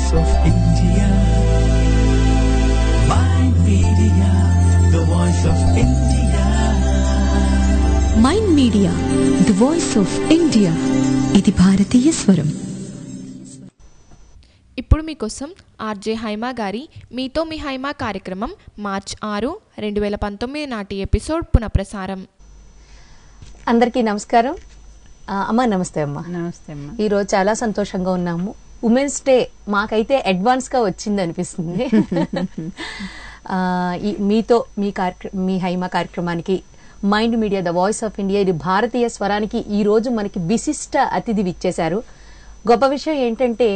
voice of India. Mind Media, the voice of India. Mind media the voice of India ఇది భారతీయ స్వరం ఇప్పుడు మీకోసం ఆర్జే హైమా గారి మీతో మీ హైమా కార్యక్రమం మార్చ్ ఆరు రెండు వేల పంతొమ్మిది నాటి ఎపిసోడ్ పునఃప్రసారం అందరికీ నమస్కారం ఆ, అమ్మా నమస్తే అమ్మా నమస్తే అమ్మా ఈరోజు చాలా సంతోషంగా ఉన్నాము ఉమెన్స్ డే మాకైతే అడ్వాన్స్ గా వచ్చింది అనిపిస్తుంది ఆ, ఈ మీతో మీ కార్యక్ర మీ హైమా కార్యక్రమానికి mind media the voice of India ఇది భారతీయ స్వరానికి ఈ రోజు మనకి విశిష్ట అతిథి విచ్చేశారు గొప్ప విషయం ఏంటంటే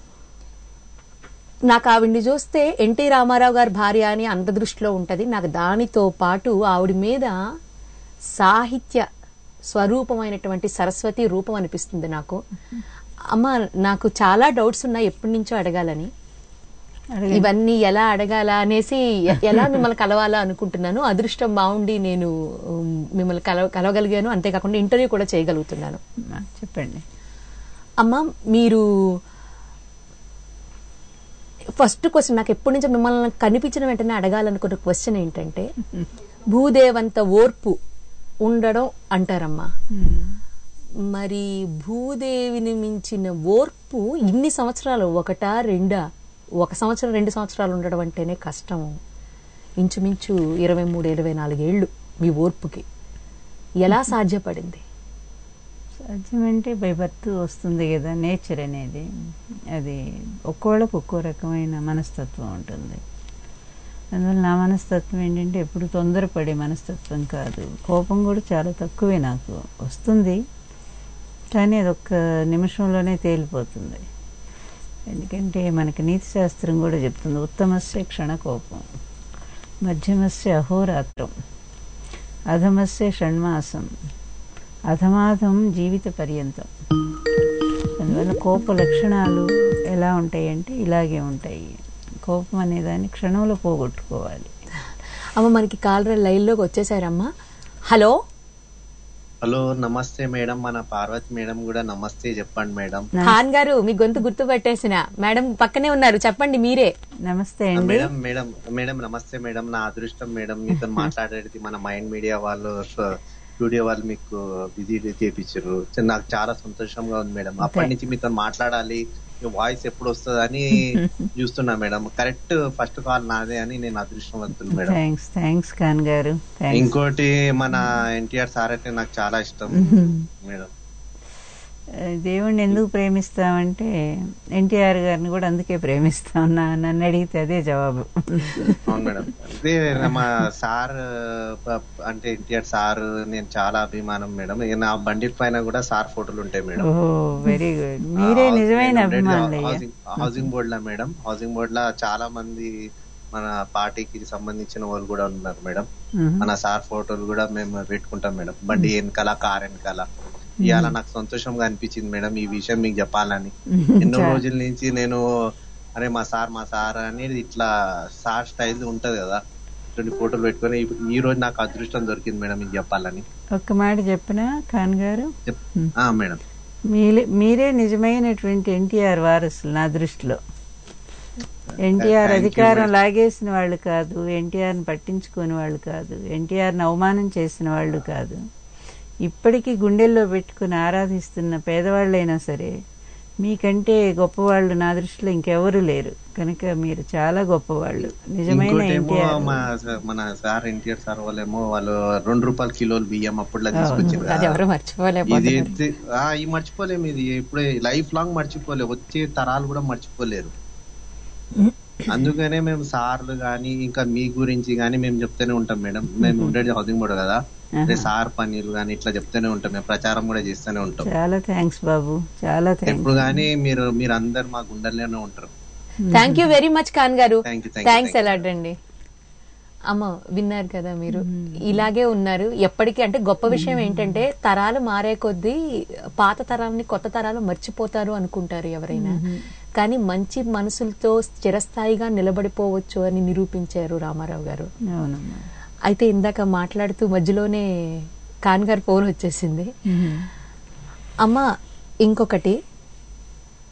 నాకు ఆవిడ్ని చూస్తే ఎన్టీ రామారావు గారి భార్య అని అంత దృష్టిలో ఉంటది నాకు దానితో పాటు ఆవిడ మీద సాహిత్య స్వరూపమైనటువంటి సరస్వతి రూపం అనిపిస్తుంది నాకు అమ్మ నాకు చాలా డౌట్స్ ఉన్నాయి ఎప్పటి నుంచో అడగాలని ఇవన్నీ ఎలా అడగాల అనేసి ఎ- ఎలా మిమ్మల్ని కలవాలా అనుకుంటున్నాను అదృష్టం బాగుండి నేను ఉమ్, మిమ్మల్ని కలవ కలవగలిగాను అంతేకాకుండా ఇంటర్వ్యూ కూడా చేయగలుగుతున్నాను అమ్మా, చెప్పండి అమ్మ మీరు ఫస్ట్ క్వశ్చన్ నాకు ఎప్పటి నుంచో మిమ్మల్ని కనిపించిన వెంటనే అడగాలనుకున్న క్వశ్చన్ ఏంటంటే భూదేవంత ఓర్పు ఉండడం అంటారమ్మా మరి భూదేవిని మించిన ఓర్పు ఇన్ని సంవత్సరాలు ఒకటా రెండా ఒక సంవత్సరం రెండు సంవత్సరాలు ఉండడం అంటేనే కష్టం ఇంచుమించు ఇరవై మూడు ఇరవై నాలుగేళ్లు మీ ఓర్పుకి ఎలా సాధ్యపడింది సాధ్యమంటే బై బర్త్ వస్తుంది కదా నేచర్ అనేది అది ఒక్కోళ్ళకు ఒక్కో రకమైన మనస్తత్వం ఉంటుంది అందువల్ల నా మనస్తత్వం ఏంటంటే ఎప్పుడు తొందరపడే మనస్తత్వం కాదు కోపం కూడా చాలా తక్కువే నాకు వస్తుంది కానీ అది ఒక్క నిమిషంలోనే తేలిపోతుంది ఎందుకంటే మనకి నీతి శాస్త్రం కూడా చెప్తుంది ఉత్తమస్య క్షణకోపం మధ్యమస్య అహోరాత్రం అధమస్య షణ్మాసం అధమాధం జీవిత పర్యంతం అందువల్ల కోప లక్షణాలు ఎలా ఉంటాయి అంటే ఇలాగే ఉంటాయి కోపం అనేదాన్ని క్షణంలో పోగొట్టుకోవాలి అమ్మ మనకి కాలర్ లైన్లోకి వచ్చేసారమ్మా హలో హలో నమస్తే మేడం మన పార్వతి మేడం కూడా నమస్తే చెప్పండి మేడం ఖాన్ గారు మీ గొంతు గుర్తు పెట్టేసిన మేడం పక్కనే ఉన్నారు చెప్పండి మీరే నమస్తే ఆ, అండి మేడం మేడం మేడం నమస్తే మేడం నా అదృష్టం మేడం మీతో మాట్లాడేది మన మైండ్ మీడియా వాళ్ళు స- స్టూడియో వాళ్ళు మీకు విజిట్ చేయించారు నాకు చాలా సంతోషంగా ఉంది మేడం అప్పటి నుంచి మీతో మాట్లాడాలి మీ వాయిస్ ఎప్పుడు వస్తుందని చూస్తున్నా మేడం కరెక్ట్ ఫస్ట్ కాల్ నాదే అని నేను అదృష్టవంతులు మేడం థ్యాంక్స్ థ్యాంక్స్ ఖాన్ గారు థ్యాంక్స్ ఇంకోటి మన ఎన్టీఆర్ సార్ అంటే నాకు చాలా ఇష్టం మేడం దేవుణ్ణి ఎందుకు ప్రేమిస్తామంటే ఎన్టీఆర్ గారిని కూడా అందుకే ప్రేమిస్తాం నా నన్ను అడిగితే అదే జవాబు అవును మేడం అదే మా సార్ ప- అంటే ఎన్టీఆర్ సార్ నేను చాలా అభిమానం మేడం ఇక నా బండి పైన కూడా సార్ ఫోటోలు ఉంటాయి మేడం ఓ వెరీ గుడ్ మీరే ఆ, నిజమైన నేను ఉండేది అభిమానులయ్యా హౌసింగ్ హౌసింగ్ బోర్డ్ లో మేడం హౌసింగ్ బోర్డ్ లో చాలా మంది మన పార్టీకి సంబంధించిన వాళ్ళు కూడా ఉన్నారు మేడం మ్మ్. మన సార్ ఫోటోలు కూడా మేము పెట్టుకుంటాం మేడం బండి వెనకాల కార్ వెనకాల ఇవాళ నాకు సంతోషంగా అనిపించింది మేడం ఈ విషయం మీకు చెప్పాలని ఎన్నో రోజుల నుంచి నేను అరే మా సార్ మా సార్ అనేది ఇట్లా సార్ స్టైల్ ఉంటది కదా ఇటువంటి ఫోటోలు పెట్టుకొని ఈ- ఈ రోజు నాకు అదృష్టం దొరికింది మేడం మీకు చెప్పాలని ఒక్క మాట చెప్పినా ఖాన్ గారు చెప్- ఆ మేడం మీరే మీరే నిజమైనటువంటి ఎన్టీఆర్ వారసులు నా దృష్టిలో ఎన్టీఆర్ Thank you, అధికారం madam. లాగేసిన వాళ్ళు కాదు ఎన్టీఆర్ని పట్టించుకునే వాళ్ళు కాదు ఎన్టీఆర్ని అవమానం చేసిన వాళ్ళు కాదు ఇప్పటికీ గుండెల్లో పెట్టుకుని ఆరాధిస్తున్న పేదవాళ్ళైనా సరే మీకంటే గొప్పవాళ్ళు నా దృష్టిలో ఇంకెవరు లేరు కనుక మీరు చాలా గొప్పవాళ్ళు నిజమైన ఇంకోటేమో ఎన్టీఆర్ మా మన సార్ ఎన్టీఆర్ సార్ వాళ్ళేమో వాళ్ళు రెండు రూపాయల కిలోలు బియ్యం అప్పుడులా తీసుకొచ్చింది అది ఎవరు ఇది మర్చిపోలేకపోతున్నారు ఎత్తి- ఆ, ఈ మర్చిపోలేము ఇది ఇప్పుడే లైఫ్ లాంగ్ మర్చిపోలేము వచ్చే తరాలు కూడా మర్చిపోలేరు అందుకనే మేము సార్లు గాని ఇంకా మీ గురించి గాని మేము చెప్తూనే ఉంటాం మేడం మేము ఉండేది హౌసింగ్ బోర్డు కదా అదే సార్ పన్నీరు గాని ఇట్లా చెప్తూనే ఉంటాం మేము ప్రచారం కూడా చేస్తూనే ఉంటాం చాలా థ్యాంక్స్ బాబు చాలా థ్యాంక్స్ ఎప్పుడు గానీ మీరు మీరు అందరు మా గుండెల్లోనే ఉంటారు thank you very much Khan గారు Thank you, thank you, thanks thank you. ఎలాడ్ అండి అమ్మ విన్నారు కదా మీరు ఇలాగే ఉన్నారు ఎప్పటికీ అంటే గొప్ప విషయం ఏంటంటే తరాలు మారే కొద్దీ పాత తరాలని కొత్త తరాలు మర్చిపోతారు అనుకుంటారు ఎవరైనా కానీ మంచి మనసులతో చిరస్థాయిగా నిలబడిపోవచ్చు అని నిరూపించారు రామారావు గారు అవునమ్మా అయితే ఇందాక మాట్లాడుతూ మధ్యలోనే ఖాన్ గారి ఫోన్ వచ్చేసింది అమ్మ ఇంకొకటి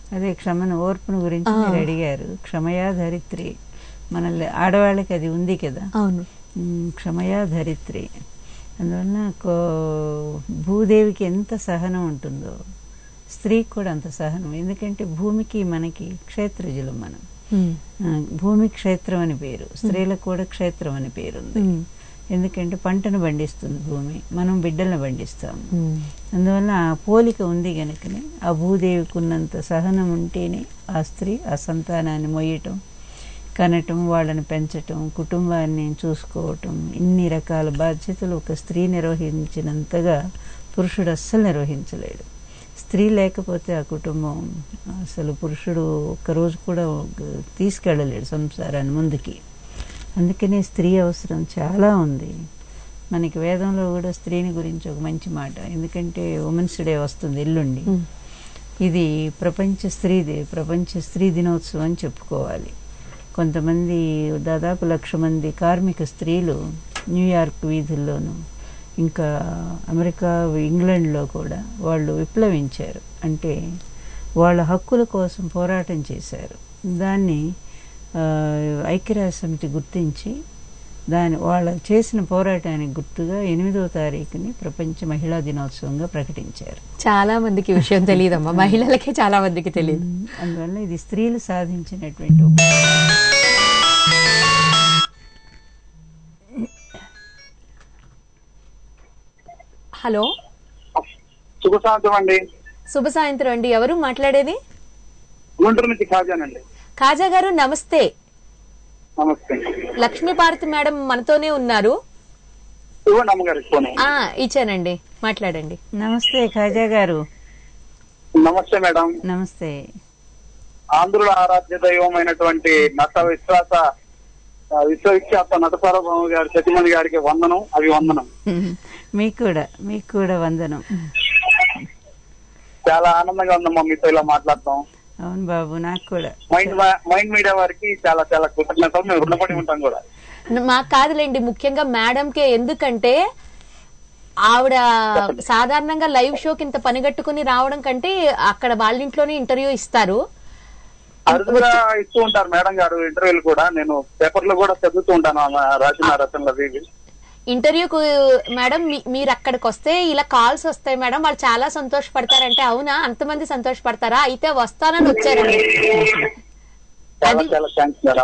అదే క్షమను ఓర్పును గురించి మీరు అడిగారు క్షమయా ధరిత్రి మనల్ని ఆడవాళ్ళకి అది ఉంది కదా అవును ఉమ్, క్షమయా ధరిత్రి అందువలన కో- భూదేవికి ఎంత సహనం ఉంటుందో స్త్రీకి కూడా అంత సహనం ఎందుకంటే భూమికి మనకి క్షేత్రజులం మనం ఉమ్, ఆ, భూమి క్షేత్రం అని పేరు స్త్రీలకు కూడా క్షేత్రం అని పేరు ఉంది ఉమ్, ఎందుకంటే పంటను పండిస్తుంది భూమి మనం బిడ్డలను పండిస్తాము ఉమ్. అందువల్ల ఆ పోలిక ఉంది గనుకనే ఆ భూదేవికి ఉన్నంత సహనం ఉంటేనే ఆ స్త్రీ ఆ సంతానాన్ని మొయ్యటం కనటం వాళ్ళని పెంచటం కుటుంబాన్ని చూసుకోవటం ఇన్ని రకాల బాధ్యతలు ఒక స్త్రీ నిర్వహించినంతగా పురుషుడు అస్సలు నిర్వహించలేడు స్త్రీ లేకపోతే ఆ కుటుంబం అసలు పురుషుడు ఒక్కరోజు కూడా తీసుకెళ్ళలేడు సంసారాన్ని ముందుకి అందుకనే స్త్రీ అవసరం చాలా ఉంది మనకి వేదంలో కూడా స్త్రీని గురించి ఒక మంచి మాట ఎందుకంటే ఉమెన్స్ డే వస్తుంది ఎల్లుండి ఇది ప్రపంచ స్త్రీ ది ప్రపంచ స్త్రీ దినోత్సవం అని చెప్పుకోవాలి కొంతమంది దాదాపు లక్ష మంది కార్మిక స్త్రీలు న్యూయార్క్ వీధుల్లోనూ ఇంకా అమెరికా ఇంగ్లాండ్లో కూడా వాళ్ళు విప్లవించారు అంటే వాళ్ళ హక్కుల కోసం పోరాటం చేశారు దాన్ని ఆ, ఐక్యరాజ్య సమితి గుర్తించి దాని వాళ్ళ చేసిన పోరాటానికి గుర్తుగా ఎనిమిదవ తారీఖుని ప్రపంచ మహిళా దినోత్సవంగా ప్రకటించారు చాలా మందికి ఈ విషయం తెలియదమ్మా మహిళలకే చాలా మందికి తెలియదు అందువల్ల ఇది స్త్రీలు సాధించినటువంటి ఒక హలో శుభ సాయంత్రం అండి శుభ సాయంత్రం అండి ఎవరు మాట్లాడేది గుంటూరు నుంచి ఖాజానండి కాజా గారు నమస్తే నమస్తే లక్ష్మీపార్వతి మేడం మనతోనే ఉన్నారు ఇవ్వండి అమ్మగారికి ఫోన్ ఆ ఇచ్చానండి మాట్లాడండి నమస్తే ఖాజా గారు నమస్తే మేడం నమస్తే ఆంధ్రుల ఆరాధ్య దైవమైనటువంటి నట విశ్వాస ఆ, విశ్వవిఖ్యాత నట సార్వభౌమ గారి సతిమణి గారికి వందనం అవి వందనం మీకు కూడా మీకు కూడా వందనం చాలా ఆనందంగా ఉందమ్మా మీతో ఇలా మాట్లాడతాం అవును బాబు నాకు కూడా మైండ్ మా- మైండ్ మీడియా వారికి చాలా చాలా కృతజ్ఞతలు మేము రుణపడి ఉంటాం కూడా మాకు కాదులేండి ముఖ్యంగా మేడంకే ఎందుకంటే ఆవిడ సాధారణంగా లైవ్ షోకి ఇంత పనిగట్టుకుని రావడం కంటే అక్కడ వాళ్ళ ఇంట్లోనే ఇంటర్వ్యూ ఇస్తారు అరుదుగా ఇస్తూ ఉంటారు మేడం గారు ఇంటర్వ్యూలు కూడా నేను పేపర్ లో కూడా చదువుతూ ఉంటాను ఆమె రాసిన రచనలు అవి ఇవి. ఇంటర్వ్యూకు మేడం మీ- మీరు అక్కడికి వస్తే ఇలా కాల్స్ వస్తాయి మేడం వాళ్ళు చాలా సంతోషపడతారంటే అవునా అంతమంది సంతోషపడతారా అయితే వస్తానని వచ్చారండి చాలా అది- చాలా థ్యాంక్స్ మేడం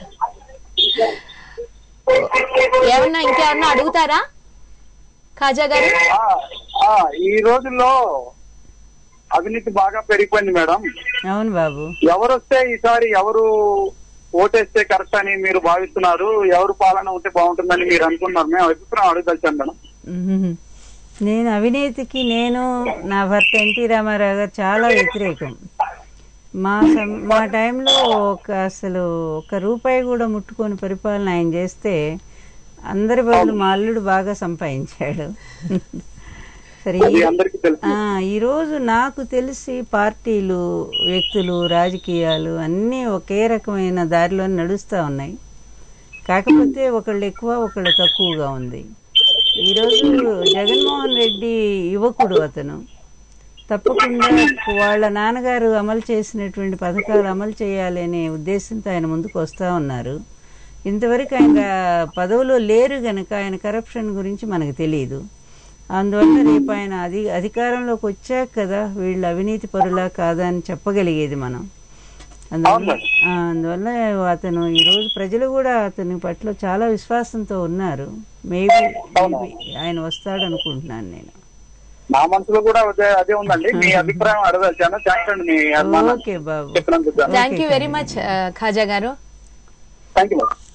ఏమన్నా ఇంకేమన్నా అడుగుతారా ఖాజా గారు ఆ, ఆ, ఈ రోజుల్లో అవినీతి బాగా పెరిగిపోయింది మేడం అవును బాబు ఎవరు వస్తే ఈసారి ఎవరు ఓటేస్తే కరెక్ట్ అని మీరు భావిస్తున్నారు ఎవరు పాలన ఉంటే బాగుంటుందని మీరు అనుకున్నారు మేము అభిప్రాయం అడగదలిచాను మేడం మ్మ్. నేను అవినీతికి నేను నా భర్త ఎన్టీ రామారావు గారు చాలా వ్యతిరేకం మా సం- మా టైంలో ఒక అసలు ఒక రూపాయి కూడా ముట్టుకొని పరిపాలన ఆయన చేస్తే అందరి బదులు మా అల్లుడు బాగా సంపాదించాడు సరే అది ఈ- అందరికీ తెలుసు ఆ, ఈరోజు నాకు తెలిసి పార్టీలు వ్యక్తులు రాజకీయాలు అన్నీ ఒకే రకమైన దారిలో నడుస్తూ ఉన్నాయి కాకపోతే ఒకళ్ళు ఎక్కువ ఒకళ్ళు తక్కువగా ఉంది ఈరోజు జగన్మోహన్ రెడ్డి యువకుడు అతను తప్పకుండా వాళ్ళ నాన్నగారు అమలు చేసినటువంటి పథకాలు అమలు చేయాలి అనే ఉద్దేశంతో ఆయన ముందుకు వస్తూ ఉన్నారు ఇంతవరకు ఆయన పదవిలో లేరు గనక ఆయన కరప్షన్ గురించి మనకు తెలియదు అందువల్ల రేపు ఆయన అధి అధికారంలోకి వచ్చాక కదా వీళ్ళు అవినీతి పరులా కాదా అని చెప్పగలిగేది మనం అందువల్ల ఆ, అందువల్ల అతను ఈరోజు ప్రజలు కూడా అతని పట్ల చాలా విశ్వాసంతో ఉన్నారు మేబీ ఆయన వస్తాడు అనుకుంటున్నాను నేను నా మనసులో కూడా అదే అదే ఉందండి మీ అభిప్రాయం అడగదలిచాను థ్యాంక్స్ అండి మీ అనుమానం ఓకే బాబు చెప్పినందుకు thank you very much Khaja గారు థ్యాంక్ యూ మేడం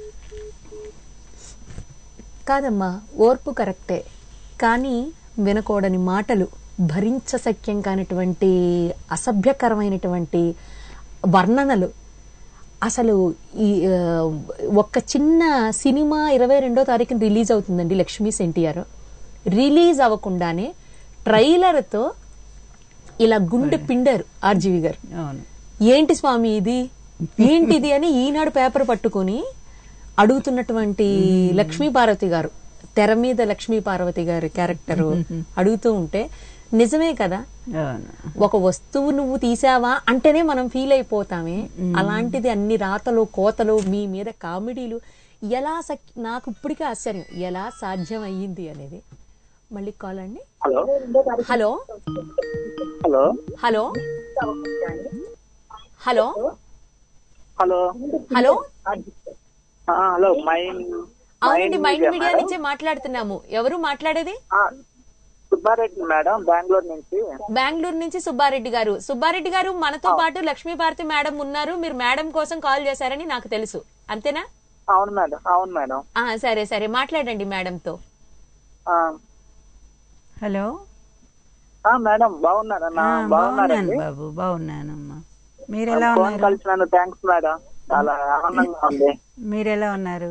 కాదమ్మా ఓర్పు కరెక్టే కానీ వినకూడని మాటలు భరించశక్యం కానిటువంటి అసభ్యకరమైనటువంటి వర్ణనలు అసలు ఈ ఆ, ఒక్క చిన్న సినిమా ఇరవై రెండో తారీఖున రిలీజ్ అవుతుందండి లక్ష్మీ ఎన్టీఆర్ రిలీజ్ అవ్వకుండానే ట్రైలర్తో ఇలా గుండె పిండారు ఆర్జీవి గారు అవును ఏంటి స్వామి ఇది ఏంటిది అని ఈనాడు పేపర్ పట్టుకొని అడుగుతున్నటువంటి లక్ష్మీ పార్వతి గారు తెర మీద లక్ష్మీ పార్వతి గారి క్యారెక్టర్ అడుగుతూ ఉంటే నిజమే కదా అవును ఒక వస్తువు నువ్వు తీసావా అంటేనే మనం ఫీల్ అయిపోతామే అలాంటిది అన్ని రాతలు కోతలు మీ మీద కామెడీలు ఎలా సక్- నాకు ఇప్పటికే ఆశ్చర్యం ఎలా సాధ్యం అయ్యింది అనేది మళ్ళీ కాల్ అండి hello hello hello hello hello hello hello ఆ, హలో మైండ్ అవునండి మైండ్ మీడియా నుంచే మాట్లాడుతున్నాము ఎవరు మాట్లాడేది ఆ, సుబ్బారెడ్డి మేడం బెంగళూరు నుంచి బెంగళూరు నుంచి సుబ్బారెడ్డి గారు సుబ్బారెడ్డి గారు మనతో పాటు లక్ష్మీభారతి మేడం ఉన్నారు మీరు మేడం కోసం కాల్ చేశారని నాకు తెలుసు అంతేనా అవును మేడం అవును మేడం ఆ సరే సరే మాట్లాడండి మేడంతో ఆ, హలో ఆ, మేడం బాగున్నారా ఆ, బాగున్నాను బాగున్నారండి బాబు బాగున్నానమ్మా మీరు ఎలా ఫోన్ ఉన్నారు కలిసినందుకు థ్యాంక్స్ మేడం చాలా ఆనందంగా ఉంది మీరు ఎలా ఉన్నారు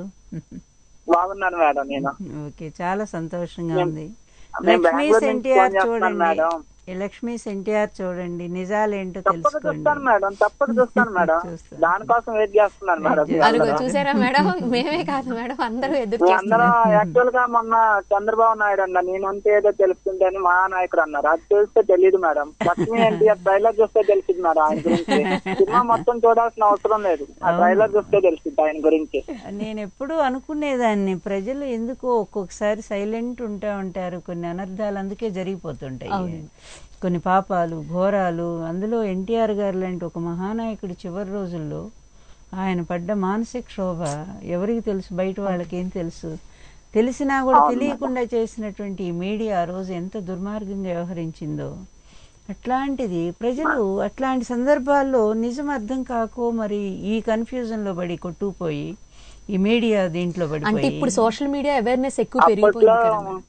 బాగున్నాను మేడం నేను ఓకే చాలా సంతోషంగా ఉంది మేము లక్ష్మీ బెంగళూరు నుంచి ఎన్టీఆర్ ఫోన్ చేస్తున్నాను చూడండి మేడం. ఈ లక్ష్మీ ఎన్టీఆర్ చూడండి నిజాలేంటో తప్పక తెలుసుకోండి చూస్తాను మేడం తప్పక చూస్తాను మేడం చూస్తాను. దానికోసం వెయిట్ చేస్తున్నాను మేడం మీ అదిగో అందరూ. చూసారా మేడం మేమే కాదు మేడం అందరూ ఎదురు మీ చూస్తున్నారు అందరూ యాక్చువల్ గా మొన్న చంద్రబాబు నాయుడు అన్న నేనంటే ఏదో తెలుస్తుంటే అని మహానాయకుడు అన్నారు అది తెలిస్తే తెలియదు మేడం లక్ష్మీ ఎన్టీఆర్ ట్రైలర్ చూస్తే తెలిసింది మేడం ఆయన గురించి సినిమా మొత్తం చూడాల్సిన అవసరం లేదు ఆ ట్రైలర్ చూస్తే తెలిసింది ఆయన గురించి నేను ఎప్పుడూ అనుకునేదాన్ని ప్రజలు ఎందుకో ఒక్కొక్కసారి సైలెంట్ ఉంటా ఉంటారు కొన్ని అనర్థాలు అందుకే జరిగిపోతుంటాయి కొన్ని పాపాలు ఘోరాలు అందులో ఎన్టీఆర్ గారు లాంటి ఒక మహానాయకుడు చివరి రోజుల్లో ఆయన పడ్డ మానసిక క్షోభ ఎవరికి తెలుసు బయట వాళ్ళకి ఏం తెలుసు తెలిసినా కూడా తెలియకుండా చేసినటువంటి ఈ మీడియా ఆ రోజు ఎంత దుర్మార్గంగా వ్యవహరించిందో అట్లాంటిది ప్రజలు అట్లాంటి సందర్భాల్లో నిజం అర్థం కాకో మరి ఈ కన్ఫ్యూజన్ లో పడి కొట్టుకుపోయి ఈ మీడియా దీంట్లో అంటే పడిపోయి ఇప్పుడు సోషల్ మీడియా అవేర్నెస్ ఎక్కువ అప్పట్లో పెరిగిపోయింది కదా మేడం.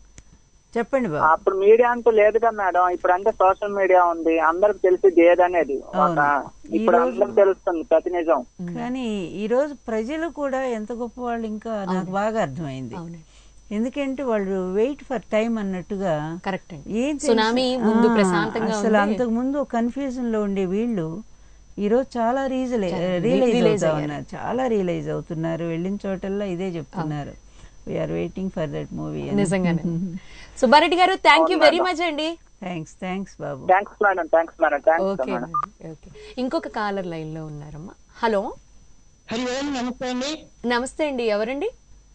చెప్పండి బాబు అప్పుడు మీడియా అంటూ లేదుగా మేడం ఇప్పుడు అంటే సోషల్ మీడియా ఉంది అందరికి తెలిసి ఏదనేది ఒక అవును. ఈ ఇప్పుడు రోజు- అందరికి తెలుస్తుంది ప్రతి నిజం కానీ ఈ రోజు ప్రజలు కూడా ఎంత గొప్ప వాళ్ళు ఇంకా నాకు బాగా అర్థమైంది అవునండి ఎందుకంటే వాళ్ళు వెయిట్ ఫర్ టైం అన్నట్టుగా కరెక్ట్ అండి ఏం తెలుసు? సునామీ ముందు ఆ, ప్రశాంతంగా అసలు ఉంది. అంతకు ముందు కన్ఫ్యూజన్ లో ఉండే వీళ్ళు ఈ రోజు చాలా రీజలే రియలైజ్ realize అవుతా అయ్యారు. ఉన్నారు చాలా రియలైజ్ అవుతున్నారు వెళ్ళిన చోటల్లా ఇదే చెప్తున్నారు we're waiting for that movie నిజంగానే సుబ్బారెడ్డి గారు థ్యాంక్ యూ వెరీ మచ్ అండి థ్యాంక్స్ థ్యాంక్స్ బాబు thanks madam thanks madam thanks okay madam okay ఇంకొక కాలర్ లైన్ లో ఉన్నారమ్మా హలో హరి ఓం నమస్తే అండి నమస్తే అండి ఎవరండి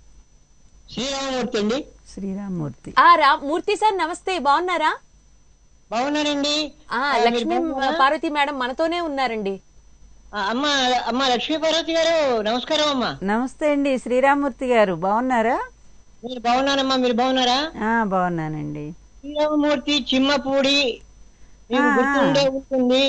శ్రీరామమూర్తి అండి శ్రీరామ్మూర్తి ఆ రా మూర్తి సార్ నమస్తే బాగున్నారా బాగున్నానండి ఆ ఆ, మీరు లక్ష్మీ బాగున్నారా? పార్వతి మేడం మనతోనే ఉన్నారండి ఆ, అమ్మ అమ్మ లక్ష్మీ పార్వతి గారు నమస్కారం అమ్మా నమస్తే అండి శ్రీరామ్మూర్తి గారు బాగున్నారా మీరు బాగున్నానమ్మా మీరు బాగున్నారా ఆ బాగున్నానండి శ్రీరామమూర్తి చిమ్మపూడి మీకు ఆ, గుర్తుండే ఉంటుంది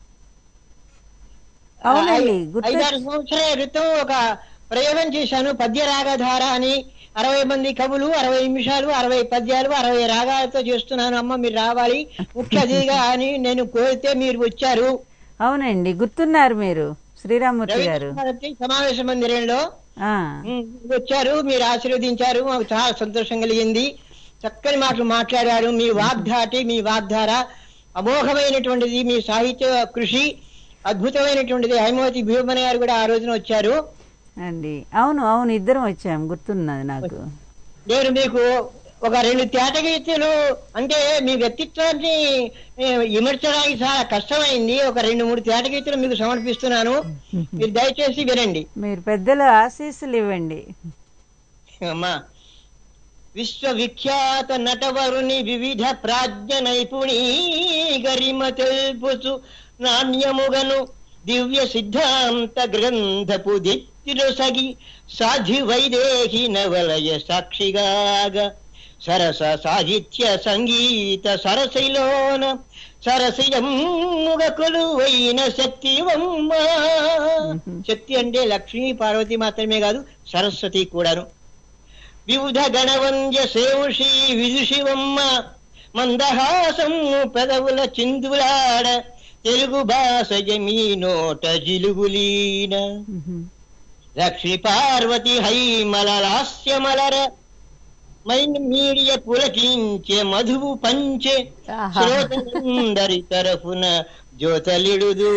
అవునండి, ఐ- గుర్తు- ఐదారు సంవత్సరాల క్రితం ఒక ప్రయోగం చేశాను పద్య రాగధార అని అరవై మంది కవులు అరవై నిమిషాలు అరవై పద్యాలు అరవై రాగాలతో చేస్తున్నాను అమ్మ మీరు రావాలి ముఖ్య అతిథిగా అని నేను కోరితే మీరు వచ్చారు అవునండి గుర్తున్నారు మీరు శ్రీరామ్మూర్తి రవీంద్ర గారు భారతి సమావేశ మందిరంలో ఆ ఉమ్, వచ్చారు మీరు ఆశీర్వదించారు మాకు చాలా సంతోషం కలిగింది చక్కని మాటలు మాట్లాడారు మీ వాగ్ధాటి మీ వాగ్ధార అమోఘమైనటువంటిది మీ సాహిత్య కృషి అద్భుతమైనటువంటిది హైమవతి భీమన గారు కూడా ఆ రోజున వచ్చారు అండి అవును అవును ఇద్దరం వచ్చాం గుర్తున్నది నాకు నేను మీకు ఒక రెండు తేటగీతలు అంటే మీ వ్యక్తిత్వాన్ని ఏ, విమర్శడానికి చాలా కష్టమైంది ఒక రెండు మూడు తేటగీతలు మీకు సమర్పిస్తున్నాను మీరు దయచేసి వినండి మీరు పెద్దల ఆశీస్సులు ఇవ్వండి అమ్మా విశ్వవిఖ్యాత నటవరుని వివిధ ప్రాజ్ఞ నైపుణీ గరిమ తెలుపుచు నాణ్యముగను దివ్య సిద్ధాంత గ్రంథపు దిత్తిలో సగి సాధి వైదేహి నవలయ సాక్షిగాగా సరస సాహిత్య సంగీత సరసిలోన సరసియమ్ముగ కొలువైన శక్తివమ్మ శక్తి అంటే లక్ష్మీ పార్వతి మాత్రమే కాదు సరస్వతి కూడాను వివిధ గణవంద్య సేవుషి విదుషివమ్మ మందహాసము పెదవుల చిందులాడ తెలుగు భాష మీ నోట జిలుగులీన లక్ష్మీ పార్వతి హై మలలాస్యమలర మైండ్ మీడియ పులకించే మధువు పంచే ఆహా. శ్రోతలందరి తరఫున జ్యోతలిడుదు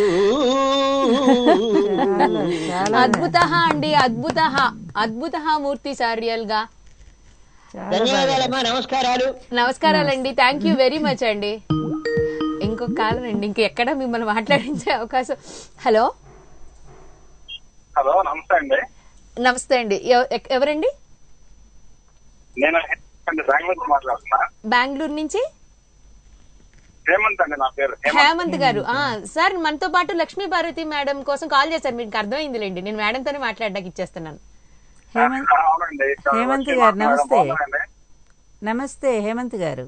చాలా అద్భుత అండి అద్భుత అద్భుత మూర్తి సార్ రియల్ గా చాలా ధన్యవాదాలమ్మా నమస్కారాలు నమస్కారాలండి థ్యాంక్ యూ వెరీ మచ్ అండి ఇంకొక కాలం అండి ఇంకెక్కడ మిమ్మల్ని మాట్లాడించే అవకాశం హలో హలో నమస్తే అండి నమస్తే అండి ఎవ- ఎక్- ఎవరండి నేను అండి బెంగళూరు నుంచి మాట్లాడుతున్నా బెంగళూరు నుంచి హేమంత్ అండి నా పేరు హేమంత్ హేమంత్ గారు ఆ సార్ మనతో పాటు లక్ష్మీ భారతి మేడం కోసం కాల్ చేశారు మీకు అర్థమైందిలేండి నేను మేడంతోనే మాట్లాడడానికి ఇచ్చేస్తున్నాను హేమంత్ అవునండి హేమంత్ గారు నమస్తే బాగున్నారండి? నమస్తే హేమంత్ గారు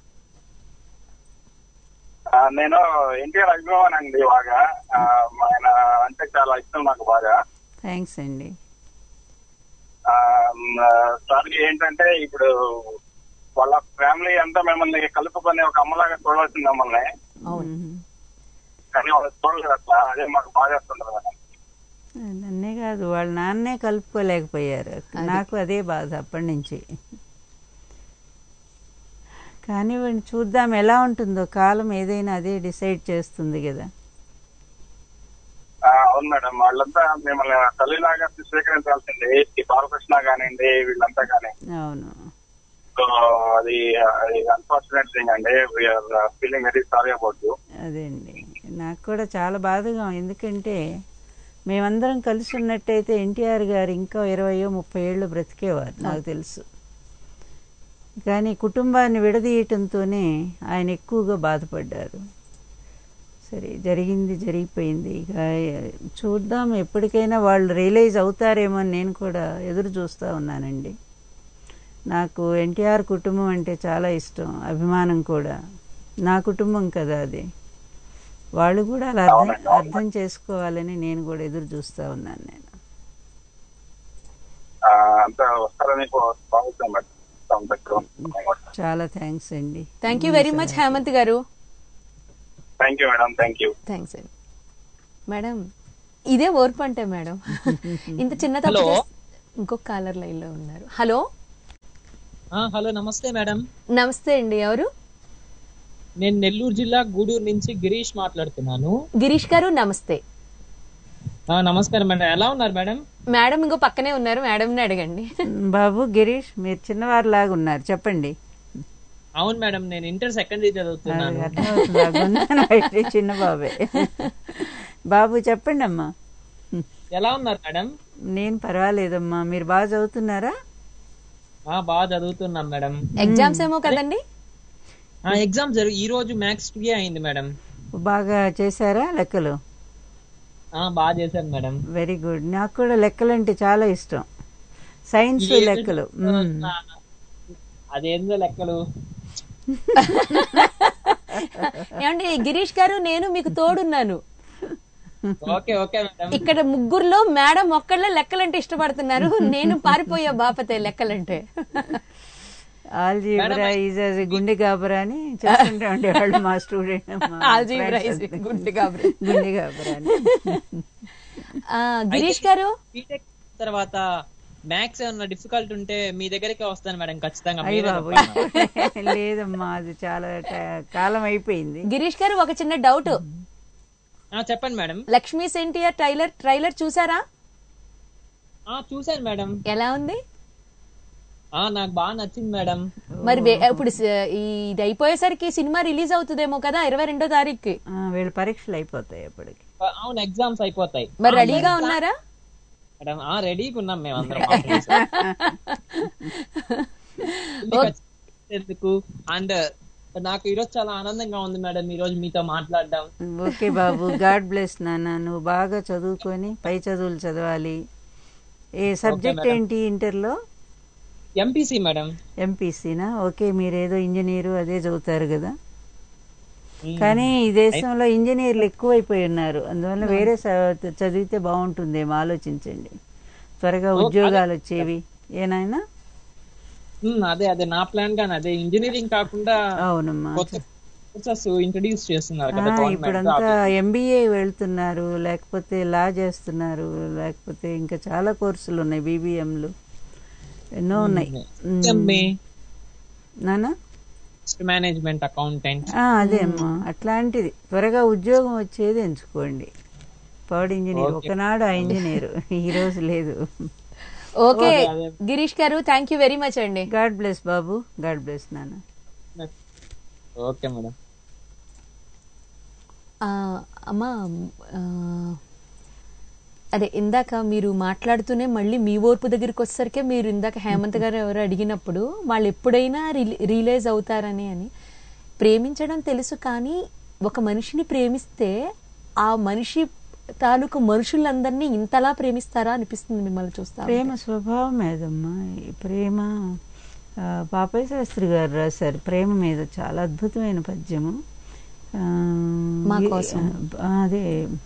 ఆ, నేను ఎన్టీఆర్ అభిమాన్ అండి బాగా ఆ, ఆయన అంటే చాలా ఇష్టం నాకు బాగా థ్యాంక్స్ అండి ఆ, మ్, సార్ ఏంటంటే ఇప్పుడు వాళ్ళ ఫ్యామిలీ అంతా మిమ్మల్ని కలుపుకొని ఒక అమ్మలాగా చూడాల్సింది మమ్మల్ని మ్మ్. కానీ వాళ్ళు చూడలేదు అట్లా అదే మాకు బాగా చేస్తుంటారు మేడం నన్నే కాదు వాళ్ళ నాన్నే కలుపుకోలేకపోయారు నాకు అదే బాధ అప్పటి నుంచి కానీ వాడిని చూద్దాం ఎలా ఉంటుందో కాలం ఏదైనా అదే డిసైడ్ చేస్తుంది కదా ఆ, అవును మేడం వాళ్ళంతా మిమ్మల్ని తల్లిలాగా స్వీకరించాల్సింది ఈ బాలకృష్ణ కానివ్వండి వీళ్ళంతా కానీ అవును సో అది అన్ఫార్చునేట్ థింగ్ అండి we're feeling very sorry about you అదే అండి నాకు కూడా చాలా బాధగా ఉంది. ఎందుకంటే మేమందరం కలిసి ఉన్నట్టయితే ఎన్టీఆర్ గారు ఇంకా ఇరవయో ముప్పై ఏళ్ళు బ్రతికేవారు నాకు తెలుసు కానీ కుటుంబాన్ని విడదీయటంతోనే ఆయన ఎక్కువగా బాధపడ్డారు సరే జరిగింది జరిగిపోయింది ఇక చూద్దాం ఎప్పటికైనా వాళ్ళు రియలైజ్ అవుతారేమో అని నేను కూడా ఎదురు చూస్తూ ఉన్నానండి నాకు ఎన్టీఆర్ కుటుంబం అంటే చాలా ఇష్టం అభిమానం కూడా నా కుటుంబం కదా అది వాళ్ళు కూడా అలా అర్థం అర్థం చేసుకోవాలని నేను కూడా ఎదురు చూస్తూ ఉన్నాను నేను అంతా వస్తారని భావిస్తాం మేడం తమ దగ్గర చాలా థ్యాంక్స్ అండి thank you very much Hemanth గారు thank you madam thank you thanks అండి మేడం ఇదే ఓర్పు అంటే మేడం ఇంత చిన్న తప్పు చేస్- ఇంకొక కాలర్ లైన్ లో ఉన్నారు హలో హలో నమస్తే మేడం నమస్తే అండి ఎవరు నేను నెల్లూరు జిల్లా గూడూరు నుంచి గిరీష్ మాట్లాడుతున్నాను గిరీష్ గారు నమస్తే ఆ, నమస్కారం మేడం ఎలా ఉన్నారు మేడం మేడం ఇంకో పక్కనే ఉన్నారు మేడం అడగండి బాబు గిరీష్ మీరు చిన్నవారిలాగా ఉన్నారు చెప్పండి అవును మేడం నేను ఇంటర్ సెకండరీ చదువుతున్నాను అది అర్థమవుతుంది. ఆ గొంతున బయట చిన్న బాబే బాబు చెప్పండి అమ్మా ఎలా ఉన్నారు మేడం నేను పర్వాలేదమ్మా మీరు బాగా చదువుతున్నారా ఆ, బాగా చదువుతున్నాం మేడం ఎగ్జామ్స్ ఏమో కదండి ఆ ఎగ్జామ్ జరుగు ఈ రోజు మ్యాథ్స్ టూ అయింది మేడం బాగా చేశారా లెక్కలు ఆ బాగా చేశాను మేడం వెరీ గుడ్ నాకు కూడా లెక్కలు అంటే చాలా ఇష్టం సైన్స్ ఈ- లెక్కలు మ్మ్. ఆ, అదేందో లెక్కలు ఏమండి గిరీష్ గారు నేను మీకు తోడున్నాను ఓకే ఓకే మేడం ఇక్కడ ముగ్గురులో మేడం ఒక్కళ్ళే లెక్కలంటే ఇష్టపడుతున్నారు నేను పారిపోయా బాపతే లెక్కలంటే ఆల్జీబ్రా ఈజ్ యాజ్ గుండె గాబరా అని చెప్తుంటా ఉండేవాళ్ళు మా స్టూడెంట్ Algebra is గుండె గాబరా. గుండె గాబరా అని ఆ, గిరీష్ గారు బీటెక్ తర్వాత మ్యాథ్స్ ఏమన్నా డిఫికల్ట్ ఉంటే మీ దగ్గరికి వస్తాను మేడం ఖచ్చితంగా అయ్యి మీరే బాబు చెప్పండి. లేదమ్మా అది చాలా ట- కాలం అయిపోయింది గిరీష్ గారు ఒక చిన్న డౌట్ ఆ, చెప్పండి మేడం లక్ష్మీ సెంటియర్ ట్రైలర్ ట్రైలర్ చూసారా ఆ చూశాను మేడం ఎలా ఉంది ఆ నాకు బాగా నచ్చింది మేడం మరి వే- ఇప్పుడు స- ఈ ఇది అయిపోయేసరికి సినిమా రిలీజ్ అవుతుందేమో కదా ఇరవై రెండో తారీఖుకి ఆ, వీళ్ళ పరీక్షలు అయిపోతాయి అప్పటికి ఆ, అవును ఎగ్జామ్స్ అయిపోతాయి మరి రెడీగా ఉన్నారా మేడం ఆ రెడీగా ఉన్నాం మేము అందరం ఎందుకు అండ్ నాకు ఈరోజు చాలా ఆనందంగా ఉంది మేడం ఈ రోజు మీతో మాట్లాడడం ఓకే బాబు గాడ్ బ్లెస్ నాన్న నువ్వు బాగా చదువుకొని పై చదువులు చదవాలి ఏ సబ్జెక్ట్ మేడం. ఏంటి ఇంటర్లో ఎంపీసీ మేడం ఎంపీసీనా ఓకే మీరేదో ఇంజనీరు అదే చదువుతారు కదా కానీ ఈ దేశంలో ఇంజనీర్లు ఎక్కువైపోయి ఉన్నారు అందువల్ల వేరే చ- చదివితే బాగుంటుందేమో ఆలోచించండి త్వరగా ఓ, ఉద్యోగాలు వచ్చేవి ఏనాయనా ఉమ్, అదే అదే నా ప్లాన్ గానీ అదే ఇంజనీరింగ్ కాకుండా అవునమ్మా కొత్త కోర్సెస్ ఇంట్రడ్యూస్ చేస్తున్నారు ఆ, కదా ఇప్పుడంతా గవర్నమెంట్ ఎంబీఏ వెళ్తున్నారు లేకపోతే లా చేస్తున్నారు లేకపోతే ఇంకా చాలా కోర్సులు ఉన్నాయి బీబీఎంలు ఎన్నో ఉన్నాయి ఎంఏ నానా మేనేజ్మెంట్ అకౌంటెంట్ ఆ, అదే అమ్మా అట్లాంటిది త్వరగా ఉద్యోగం వచ్చేది ఎంచుకోండి పౌడ్ ఇంజనీర్ Okay. ఒకనాడు ఆ ఇంజనీర్ ఈ రోజు లేదు ఓకే ఓకే, అదే. గిరీష్ గారు థ్యాంక్ యూ వెరీ మచ్ అండి గాడ్ బ్లెస్ బాబు గాడ్ బ్లెస్ నాన్న ఓకే మేడం ఆ, అమ్మా ఆ, అదే ఇందాక మీరు మాట్లాడుతూనే మళ్ళీ మీ ఓర్పు దగ్గరికి వచ్చేసరికి మీరు ఇందాక హేమంత్ గారు ఎవరు అడిగినప్పుడు వాళ్ళు ఎప్పుడైనా రియలైజ్ అవుతారని అని ప్రేమించడం తెలుసు కానీ ఒక మనిషిని ప్రేమిస్తే ఆ మనిషి తాలూకు మనుషులందరినీ ఇంతలా ప్రేమిస్తారా అనిపిస్తుంది మిమ్మల్ని చూస్తా ఉంటే. ప్రేమ స్వభావం ఏదమ్మా ఈ ప్రేమ ఆ, పాపయ్య శాస్త్రి గారు రాశారు ప్రేమ మీద చాలా అద్భుతమైన పద్యము ఆ, మా ఈ- కోసం. ఆ, అదే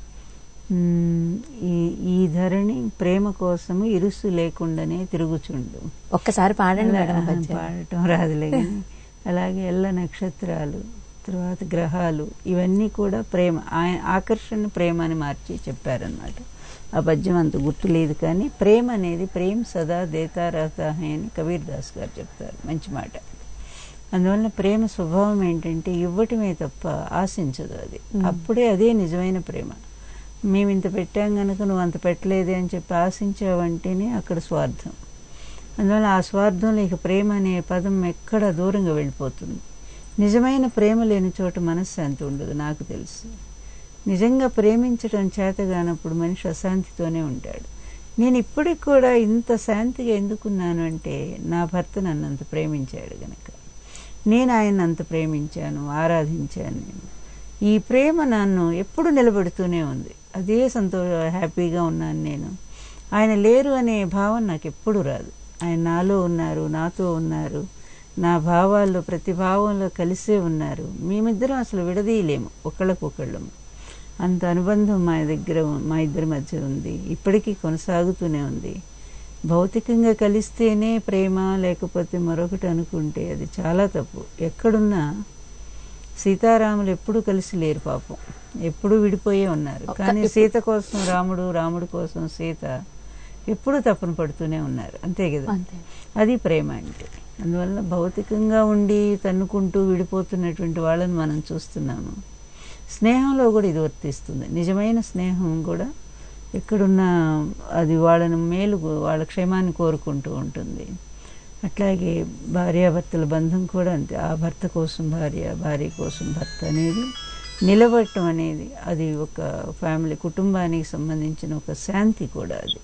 ఉమ్, ఈ ఈ ధరణి ప్రేమ కోసము ఇరుసు లేకుండానే తిరుగుచుండు ఒక్కసారి పాడండి అలా, మేడం ఆ ఆ, పద్యం. పాడటం రాదులే కానీ అలాగే ఎల్ల నక్షత్రాలు తర్వాత గ్రహాలు ఇవన్నీ కూడా ప్రేమ ఆయన ఆకర్షణ ప్రేమ అని మార్చి చెప్పారనమాట ఆ పద్యం అంత గుర్తులేదు కానీ ప్రేమ అనేది ప్రేమ సదా దేతా రహతా హై అని కబీర్ దాస్ గారు చెప్తారు మంచి మాట అందువల్ల ప్రేమ స్వభావం ఏంటంటే ఇవ్వటమే తప్ప ఆశించదు అది అప్పుడే అదే నిజమైన ప్రేమ మేము ఇంత పెట్టాం గనుక నువ్వు అంత పెట్టలేదే అని చెప్పి ఆశించావంటేనే అక్కడ స్వార్థం అందువల్ల ఆ స్వార్థంలో ఇక ప్రేమ అనే పదం ఎక్కడ దూరంగా వెళ్ళిపోతుంది నిజమైన ప్రేమ లేని చోట మనశ్శాంతి ఉండదు నాకు తెలుసు నిజంగా ప్రేమించడం చేతగానప్పుడు మనిషి అశాంతితోనే ఉంటాడు నేను ఇప్పటికి కూడా ఇంత శాంతిగా ఎందుకున్నాను అంటే నా భర్త నన్ను అంత ప్రేమించాడు గనక నేను ఆయన అంత ప్రేమించాను ఆరాధించాను నేను ఈ ప్రేమ నన్ను ఎప్పుడు నిలబెడుతూనే ఉంది అదే సంతో హ్యాపీగా ఉన్నాను నేను ఆయన లేరు అనే భావం నాకు ఎప్పుడు రాదు ఆయన నాలో ఉన్నారు నాతో ఉన్నారు నా భావాల్లో ప్రతి భావంలో కలిసే ఉన్నారు మేమిద్దరం అసలు విడదీయలేము ఒకళ్ళకొకళ్ళము అంత అనుబంధం మా దగ్గర మా ఇద్దరి మధ్య ఉంది ఇప్పటికీ కొనసాగుతూనే ఉంది భౌతికంగా కలిస్తేనే ప్రేమ లేకపోతే మరొకటి అనుకుంటే అది చాలా తప్పు ఎక్కడున్నా సీతారాములు ఎప్పుడు కలిసి లేరు పాపం ఎప్పుడు విడిపోయే ఉన్నారు కానీ సీత కోసం రాముడు రాముడు కోసం సీత ఎప్పుడు తపన పడుతూనే ఉన్నారు అంతే కదా అంతే. అది ప్రేమ అంటే అందువల్ల భౌతికంగా ఉండి తన్నుకుంటూ విడిపోతున్నటువంటి వాళ్ళని మనం చూస్తున్నాము స్నేహంలో కూడా ఇది వర్తిస్తుంది నిజమైన స్నేహం కూడా ఎక్కడున్నా అది వాళ్ళని మేలు వాళ్ళ క్షేమాన్ని కోరుకుంటూ ఉంటుంది అట్లాగే భార్యాభర్తల బంధం కూడా అంతే ఆ భర్త కోసం భార్య భార్య కోసం భర్త అనేది నిలబడటం అనేది అది ఒక ఫ్యామిలీ కుటుంబానికి సంబంధించిన ఒక శాంతి కూడా అది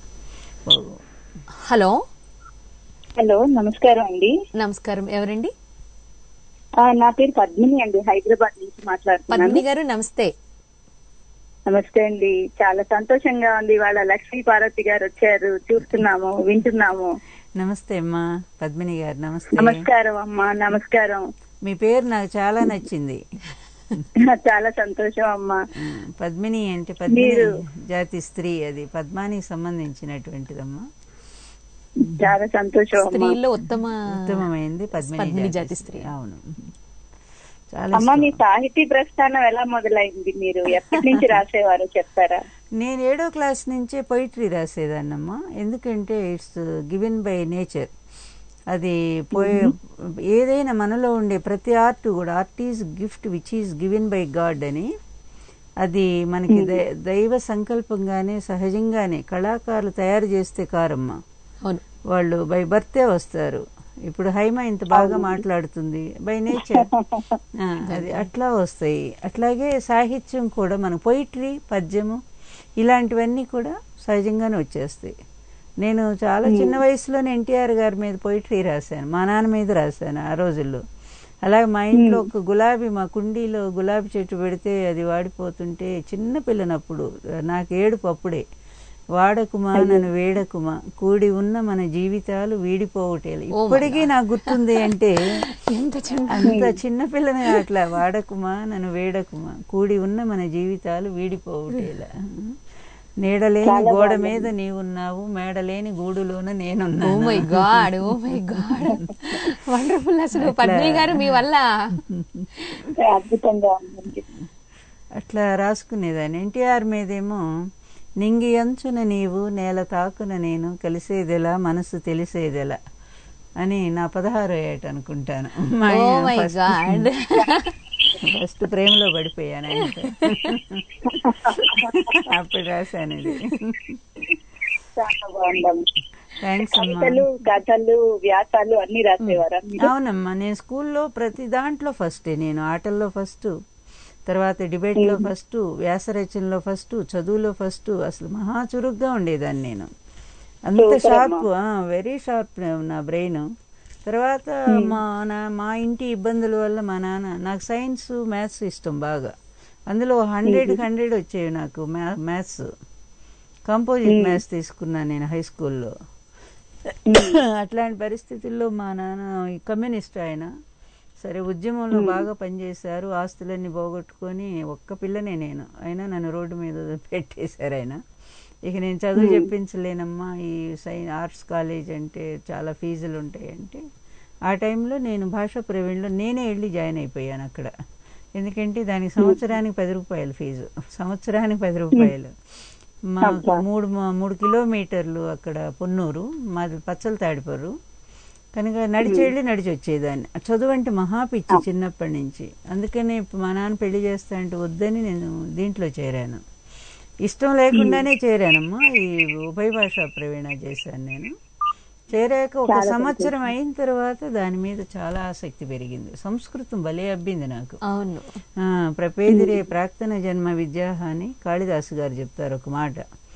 హలో హలో నమస్కారం అండి నమస్కారం ఎవరండి ఆ, నా పేరు పద్మిని అండి హైదరాబాద్ నుంచి మాట్లాడుతున్నాను పద్మిని గారు నమస్తే నమస్తే అండి చాలా సంతోషంగా ఉంది వాళ్ళ లక్ష్మీ పార్వతి గారు వచ్చారు చూస్తున్నాము వింటున్నాము నమస్తే అమ్మా పద్మిని గారు నమస్తే నమస్కారం అమ్మా నమస్కారం మీ పేరు నాకు చాలా నచ్చింది చాలా సంతోషం అమ్మా పద్మిని అంటే పద్మిని మీరు- జాతి స్త్రీ అది పద్మానికి సంబంధించినటువంటిదమ్మా చాలా సంతోషం అమ్మా స్త్రీల్లో ఉత్తమ ఉత్తమమైంది పద్మిని పద్మిని జాతి జాతి స్త్రీ స్త్రీ. అవును చాలా అమ్మా మీ ఇష్టం. సాహితీ ప్రస్థానం ఎలా మొదలైంది మీరు ఎప్పటి నుంచి రాసేవారో చెప్తారా నేను ఏడో క్లాస్ నుంచే పొయిటరీ రాసేదాన్నమ్మా ఎందుకంటే ఇట్స్ గివెన్ బై నేచర్ అది పోయే ఏదైనా మనలో ఉండే ప్రతి ఆర్ట్ కూడా art is gift which is given by God అని అది మనకి దై- దైవ సంకల్పంగానే సహజంగానే కళాకారులు తయారు చేస్తే కారమ్మా అవును వాళ్ళు బై బర్తే వస్తారు ఇప్పుడు హైమ ఇంత బాగా మాట్లాడుతుంది బై నేచర్ అది అట్లా వస్తాయి అట్లాగే సాహిత్యం కూడా మన పొయిటరీ పద్యము ఇలాంటివన్నీ కూడా సహజంగానే వచ్చేస్తాయి నేను చాలా చిన్న వయసులోనే ఎన్టీఆర్ గారి మీద పొయిటరీ రాశాను మా నాన్న మీద రాశాను ఆ రోజుల్లో అలాగే మా ఇంట్లో ఒక గులాబీ మా కుండీలో గులాబీ చెట్టు పెడితే అది వాడిపోతుంటే చిన్న పిల్లనప్పుడు నాకు ఏడుపు అప్పుడే వాడకుమా నన్ను వేడకుమా కూడి ఉన్న మన జీవితాలు వీడిపోవటేలు ఇప్పటికీ నాకు గుర్తుంది అంటే ఎంత చిన్న అంత చిన్న పిల్లని అట్లా వాడకుమా నన్ను వేడకుమా కూడి ఉన్న మన జీవితాలు వీడిపోవటేలా నీడలేని గోడ మీద నీవున్నావు మేడలేని గూడులోన ఓ నేనున్నాను my God oh my God wonderful అసలు పద్మిని గారు మీ వల్ల అద్భుతంగా ఉంది అట్లా రాసుకునేదాన్ని ఎన్టీఆర్ మీదేమో నింగి అంచున నీవు నేల తాకున నేను కలిసేదెలా మనసు తెలిసేదెలా అని నా పదహారో ఏట అనుకుంటాను మా ఓ ఆయన మై first- గాడ్ ఫస్ట్ ప్రేమలో పడిపోయాను ఆయనతో అప్పుడు రాశాను ఇది చాలా బాగుందమ్మా థ్యాంక్స్ అమ్మా కవితలు కథలు వ్యాసాలు అన్ని రాసేవారా మీరు? అవునమ్మా నేను స్కూల్లో ప్రతి దాంట్లో ఫస్టే నేను ఆటల్లో ఫస్ట్ తర్వాత డిబేట్లో ఫస్ట్ వ్యాసరచనలో ఫస్ట్ చదువులో ఫస్ట్ అసలు మహా చురుగ్గా ఉండేదాన్ని నేను అంత Super షార్ప్ అమ్మా. వెరీ షార్ప్ నా బ్రెయిన్ తర్వాత మా నా మా ఇంటి ఇబ్బందుల వల్ల మా నాన్న నాకు సైన్స్ మ్యాథ్స్ ఇష్టం బాగా అందులో హండ్రెడ్ హండ్రెడ్ వచ్చేవి నాకు మ్యాథ్స్ కంపోజిట్ మ్యాథ్స్ తీసుకున్నాను నేను హై స్కూల్లో అట్లాంటి పరిస్థితుల్లో మా నాన్న ఈ కమ్యూనిస్ట్ ఆయన సరే ఉద్యమంలో బాగా పనిచేశారు ఆస్తులన్నీ పోగొట్టుకొని ఒక్క పిల్లనే నేను అయినా నన్ను రోడ్డు మీద పెట్టేశారు ఆయన ఇక నేను చదువు చెప్పించలేనమ్మా ఈ సై ఆర్ట్స్ కాలేజ్ అంటే చాలా ఫీజులు ఉంటాయంటే ఆ టైంలో నేను భాషా ప్రవీణ్లో నేనే వెళ్ళి జాయిన్ అయిపోయాను అక్కడ ఎందుకంటే దానికి సంవత్సరానికి పది రూపాయలు ఫీజు సంవత్సరానికి పది రూపాయలు మాకు మూడు మా- మూడు కిలోమీటర్లు అక్కడ పొన్నూరు మాది పచ్చల తాడిపర్రు కనుక నడిచి వెళ్ళి నడిచి వచ్చేదాన్ని ఆ చదువు అంటే మహా పిచ్చి చిన్నప్పటి నుంచి అందుకనే ఇప్పుడు మా నాన్న పెళ్లి చేస్తా అంటే వద్దని నేను దీంట్లో చేరాను ఇష్టం లేకుండానే చేరానమ్మా ఈ ఉభయ భాషా ప్రవీణ చేశాను నేను చేరాక ఒక చాలా సంవత్సరం అయిన తర్వాత దాని మీద చాలా ఆసక్తి పెరిగింది సంస్కృతం భలే అబ్బింది నాకు అవును ఆ, ప్రపేదిరే ప్రాక్తన జన్మ విద్యా అని కాళిదాసు గారు చెప్తారు ఒక మాట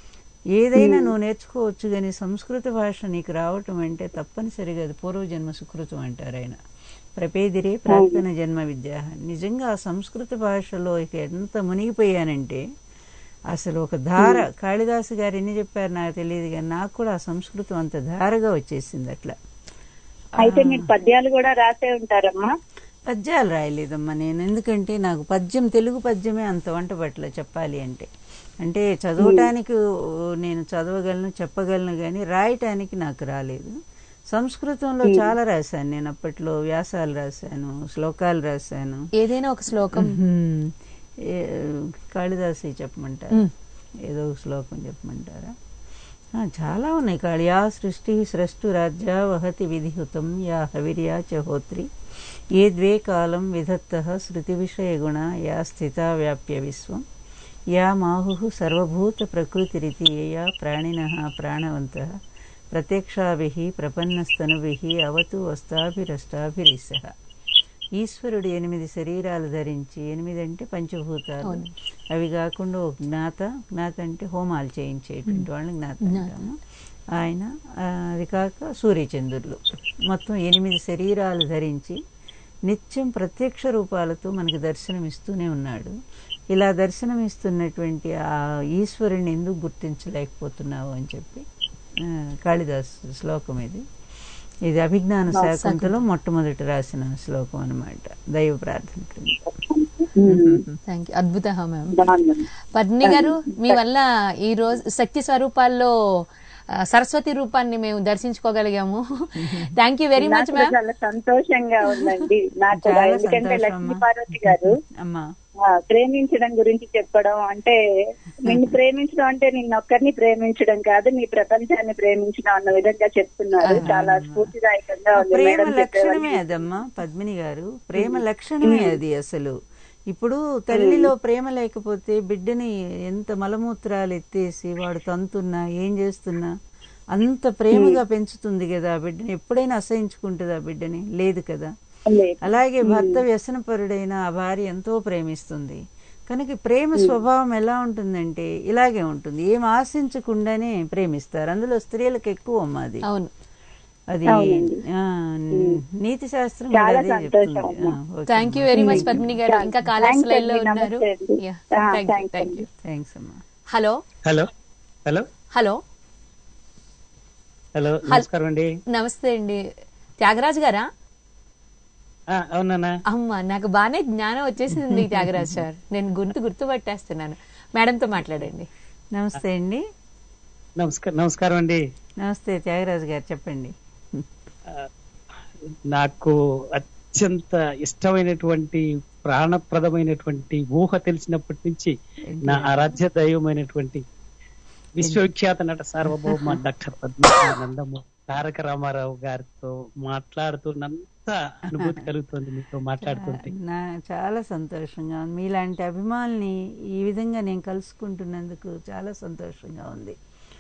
ఏదైనా నువ్వు నేర్చుకోవచ్చు కానీ సంస్కృత భాష నీకు రావటం అంటే తప్పనిసరిగా అది పూర్వజన్మ సుకృతం అంటారు ఆయన ప్రపేదిరే ప్రాక్తన జన్మ విద్యా నిజంగా ఆ సంస్కృత భాషలో ఇక ఎంత మునిగిపోయానంటే అసలు ఒక ధార కాళిదాసు గారు ఎన్ని చెప్పారు నాకు తెలియదు కానీ నాకు కూడా ఆ సంస్కృతం అంత ధారగా వచ్చేసింది అట్లా అయితే మీరు పద్యాలు కూడా రాసే ఉంటారమ్మా పద్యాలు రాయలేదమ్మా నేను ఎందుకంటే నాకు పద్యం తెలుగు పద్యమే అంత వంట పట్ల చెప్పాలి అంటే అంటే చదవటానికి నేను చదవగలను చెప్పగలను కానీ రాయటానికి నాకు రాలేదు సంస్కృతంలో చాలా రాశాను నేను అప్పట్లో వ్యాసాలు రాశాను శ్లోకాలు రాశాను ఏదైనా ఒక శ్లోకం మ్మ్. ఏ- కాళిదాసి చెప్పమంటారా మ్మ్. ఏదో ఒక శ్లోకం చెప్పమంటారా ఆ, చాలా ఉన్నాయి కాళి యా సృష్టి స్రష్టు రాజ్య వహతి విధిహుతం యా హవిర్యా చ హోత్రి ఏ ద్వే కాలం విధత్త శృతి విషయ గుణ యా స్థిత వ్యాప్య విశ్వం యా మాహు సర్వభూత ప్రకృతిరితి యా ప్రాణిన ప్రాణవంత ప్రత్యక్షాభి ప్రపన్నస్తనుభి అవతు వస్తాభిరష్టాభిరిస ఈశ్వరుడు ఎనిమిది శరీరాలు ధరించి ఎనిమిది అంటే పంచభూతాలు అవి కాకుండా ఒక జ్ఞాత జ్ఞాత అంటే హోమాలు చేయించేటువంటి వాళ్ళని జ్ఞాత అంటాము ఆయన ఆ, అది కాక సూర్యచంద్రులు మొత్తం ఎనిమిది శరీరాలు ధరించి నిత్యం ప్రత్యక్ష రూపాలతో మనకి దర్శనమిస్తూనే ఉన్నాడు ఇలా దర్శనమిస్తున్నటువంటి ఆ ఈశ్వరుని ఎందుకు గుర్తించలేకపోతున్నావు అని చెప్పి ఆ, కాళిదాస్ శ్లోకం ఇది ఇది అభిజ్ఞాన శాకుంతలో మొట్టమొదటి రాసిన శ్లోకం అన్నమాట దైవ ప్రార్థన క్రింద థ్యాంక్ యూ అద్భుత మ్యామ్ పద్మిని గారు మీ వల్ల ఈ రోజు శక్తి స్వరూపాల్లో ఆ, సరస్వతి రూపాన్ని మేము దర్శించుకోగలిగాము థ్యాంక్ యూ వెరీ మచ్ నాకు మ్యామ్ చాలా సంతోషంగా ఉందండి నాకు కూడా చాలా ఎందుకంటే సంతోషం లక్ష్మీ అమ్మా. పార్వతి గారు అమ్మా ఆ, ప్రేమించడం గురించి చెప్పడం అంటే నిన్ను ప్రేమించడం అంటే నిన్నొక్కరిని ప్రేమించడం కాదు నీ ప్రపంచాన్ని ప్రేమించడం అన్న విధంగా చెప్తున్నారు చాలా స్ఫూర్తిదాయకంగా ఉంది ప్రేమ మేడం లక్షణమే చెప్పేవన్నీ. అదమ్మా పద్మిని గారు ప్రేమ లక్షణమే అది అసలు ఇప్పుడు తల్లిలో ప్రేమ లేకపోతే బిడ్డని ఎంత మలమూత్రాలు ఎత్తేసి వాడు తంతున్నా ఏం చేస్తున్నా అంత ప్రేమగా పెంచుతుంది కదా ఆ బిడ్డని ఎప్పుడైనా అసహించుకుంటుందా బిడ్డని లేదు కదా లేదు. అలాగే భర్త వ్యసనపరుడైన ఆ భార్య ఎంతో ప్రేమిస్తుంది కనుక ఈ ప్రేమ స్వభావం ఎలా ఉంటుందంటే ఇలాగే ఉంటుంది ఏం ఆశించకుండానే ప్రేమిస్తారు అందులో స్త్రీలకు ఎక్కువ అమ్మా అది అవును అది అవునండి. ఆ, నీతి శాస్త్రం కూడా చాలా అదే సంతోషం చెప్తుంది అమ్మా. ఆ, ఓకే థ్యాంక్ యూ అమ్మా. వెరీ మచ్ పద్మిని గారు ఇంకా కాలర్స్ Thanks లైన్ లో అండి, ఉన్నారు నమస్తే అండి. Yeah. ఆ, Thank you, thanks thank అండి. you. థ్యాంక్స్ అమ్మా hello hello hello hello hello నమస్కారం అండి నమస్తే అండి త్యాగరాజ్ గారా ఆ, అవునా అమ్మ నాకు బాగానే జ్ఞానం వచ్చేసింది త్యాగరాజ్ సార్ నేను గుర్తు గుర్తుపట్టేస్తున్నాను మేడంతో మాట్లాడండి నమస్తే అండి నమస్కారం నమస్కారం అండి నమస్తే త్యాగరాజు గారు చెప్పండి నాకు అత్యంత ఇష్టమైనటువంటి ప్రాణప్రదమైనటువంటి ఊహ తెలిసినప్పటి నుంచి నా ఆరాధ్య దైవమైనటువంటి విశ్వవిఖ్యాత నట సార్వభౌమ డాక్టర్ పద్మనాభనందము తారక రామారావు గారితో మాట్లాడుతున్నంత అనుభూతి కలుగుతుంది మీతో మాట్లాడుతుంటే నా చాలా సంతోషంగా ఉంది మీలాంటి అభిమానుల్ని ఈ విధంగా నేను కలుసుకుంటున్నందుకు చాలా సంతోషంగా ఉంది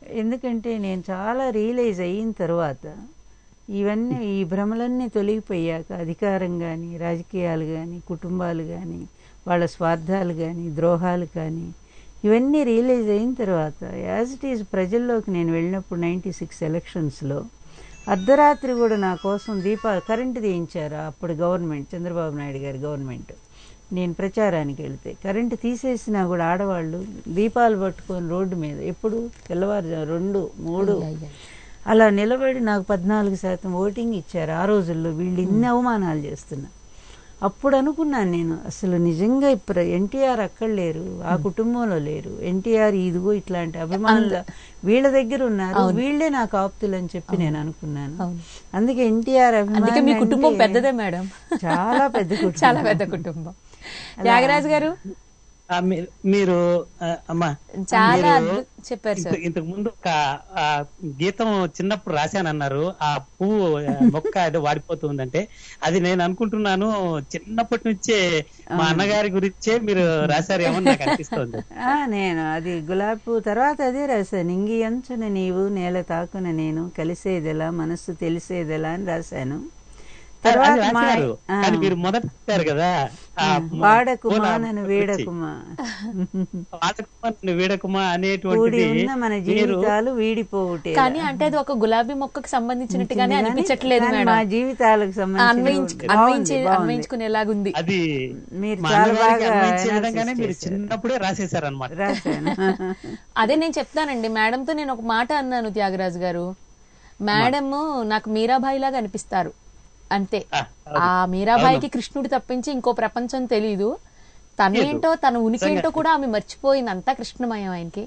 ఎందుకంటే నేను చాలా రియలైజ్ అయిన తర్వాత ఇవన్నీ ఈ భ్రమలన్నీ తొలగిపోయాక అధికారం కానీ రాజకీయాలు కానీ కుటుంబాలు కానీ వాళ్ళ స్వార్థాలు కానీ ద్రోహాలు కానీ ఇవన్నీ రియలైజ్ అయిన తర్వాత యాజ్ ఇట్ ఈజ్ ప్రజల్లోకి నేను వెళ్ళినప్పుడు నైంటీ సిక్స్ ఎలక్షన్స్లో అర్ధరాత్రి కూడా నా కోసం దీపాలు కరెంటు తీయించారు అప్పుడు గవర్నమెంట్ చంద్రబాబు నాయుడు గారి గవర్నమెంట్ నేను ప్రచారానికి వెళ్తే కరెంటు తీసేసినా కూడా ఆడవాళ్ళు దీపాలు పట్టుకొని రోడ్డు మీద ఎప్పుడు తెల్లవారుజాము రెండు మూడు అలా నిలబడి నాకు పద్నాలుగు శాతం ఓటింగ్ ఇచ్చారు ఆ రోజుల్లో వీళ్ళు ఇన్ని అవమానాలు చేస్తున్నా అప్పుడు అనుకున్నాను నేను అసలు నిజంగా ఇప్పుడు ఎన్టీఆర్ అక్కడ లేరు ఆ కుటుంబంలో లేరు ఎన్టీఆర్ ఇదిగో ఇట్లాంటి అభిమానులు వీళ్ళ దగ్గర ఉన్నారు అవును. వీళ్ళే నాకు ఆప్తులు అని చెప్పి నేను అనుకున్నాను అందుకే ఎన్టీఆర్ అందుకే మీ కుటుంబం పెద్దదే మేడం చాలా పెద్ద కుటుంబం చాలా పెద్ద కుటుంబం త్యాగరాజు గారు ఆ, మీ- మీరు ఆ, అమ్మా చాలా మీరు అద్భుత చెప్పారు సార్ ఇంత- ఇంతకు ముందు ఒక ఆ, గీతం చిన్నప్పుడు రాశానన్నారు ఆ పువ్వు ఆ, మొక్క ఏదో వాడిపోతుందంటే అది నేను అనుకుంటున్నాను చిన్నప్పటి నుంచే మా అన్నగారి గురించే మీరు రాశారేమో నాకు అనిపిస్తుంది ఆ, నేను అది గులాబీ పువ్వు తర్వాత అదే రాశాను ఇంగి అంచున నీవు నేల తాకున నేను కలిసేదెలా మనస్సు తెలిసేదెలా అని రాశాను అది తర్వాత మా రాశారు ఆ, కానీ మీరు మొదట చెప్పారు కదా ఆ వాడకుమా పూల నన్ను గురించి. వేడకుమా వాడకుమా నన్ను వీడకుమా కూడి అనేటువంటిది ఉన్న మన మీరు జీవితాలు వీడిపోవుటే కానీ అంటే అది ఒక గులాబీ మొక్కకు సంబంధించినట్టుగానే కానీ- అనిపించట్లేదు కానీ మేడం మా జీవితాలకు సంబంధించిన అన్వయించు బాగుంది, అన్వయించే బాగుంది. అన్వయించుకునేలాగుంది అది మీరు మా చాలా అన్నగారికి బాగా అన్వయించే analysis విధంగానే మీరు చేశారు. చిన్నప్పుడే రాసేశారనమాట రాశాను అదే నేను చెప్తానండి మేడంతో నేను ఒక మాట అన్నాను త్యాగరాజు గారు మేడం నాకు మీరాబాయి లాగా అనిపిస్తారు అంతే ఆ మీరాబాయికి కృష్ణుడు తప్పించి ఇంకో ప్రపంచం తెలీదు తనేంటో తన ఉనికి ఏంటో కూడా ఆమె మర్చిపోయింది అంతా కృష్ణమయం ఆయనకి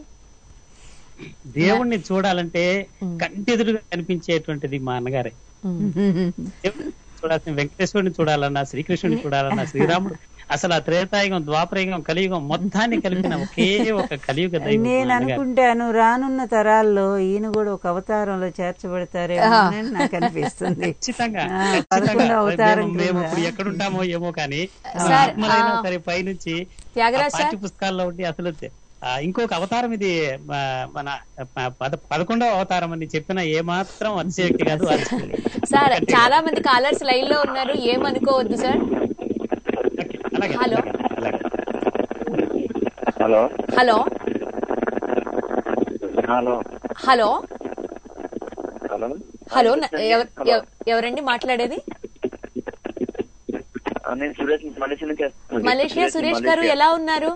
దేవుణ్ణి చూడాలంటే కంటెదురుగా కనిపించేటువంటిది మా అన్నగారే దేవుణ్ణి చూడాల్సిన వెంకటేశ్వరుని చూడాలన్నా శ్రీకృష్ణుని చూడాలన్నా శ్రీరాముడు అసలు ఆ త్రేతాయుగం ద్వాపరయుగం కలియుగం మొత్తాన్ని కలిపిన ఒకే ఒక కలియుగ దైవం మా నేను అన్నగారు. అనుకుంటాను రానున్న తరాల్లో ఈయన కూడా ఒక అవతారంలో చేర్చబడతారేమో అని నాకు అనిపిస్తుంది ఖచ్చితంగా ఆ, ఖచ్చితంగా. పదకొండవ అవతారం మేము- మేము కింద. ఇప్పుడు ఎక్కడుంటామో ఏమో కానీ సార్, ఆత్మలైనా ఆ, సరే పైనుంచి త్యాగరాజ్ ఆ పాఠ్య పుస్తకాల్లో ఉండి అసలు ఆ, ఇంకొక అవతారం ఇది ఆ, మన ఆ, పద పదకొండవ అవతారం అని చెప్పిన ఏ మాత్రం అతిశయోక్తి కాదు అది సార్ చాలా మంది కాలర్స్ లైన్ లో ఉన్నారు ఏమనుకోవద్దు sir hello hello hello hello hello hello hello న- ఎవ- ఎవ- ఎవరండి మాట్లాడేది నేను సురేష్ మలేషియా నుంచి వస్తున్నాను. మలేషియా సురేష్ గారు ఎలా ఉన్నారు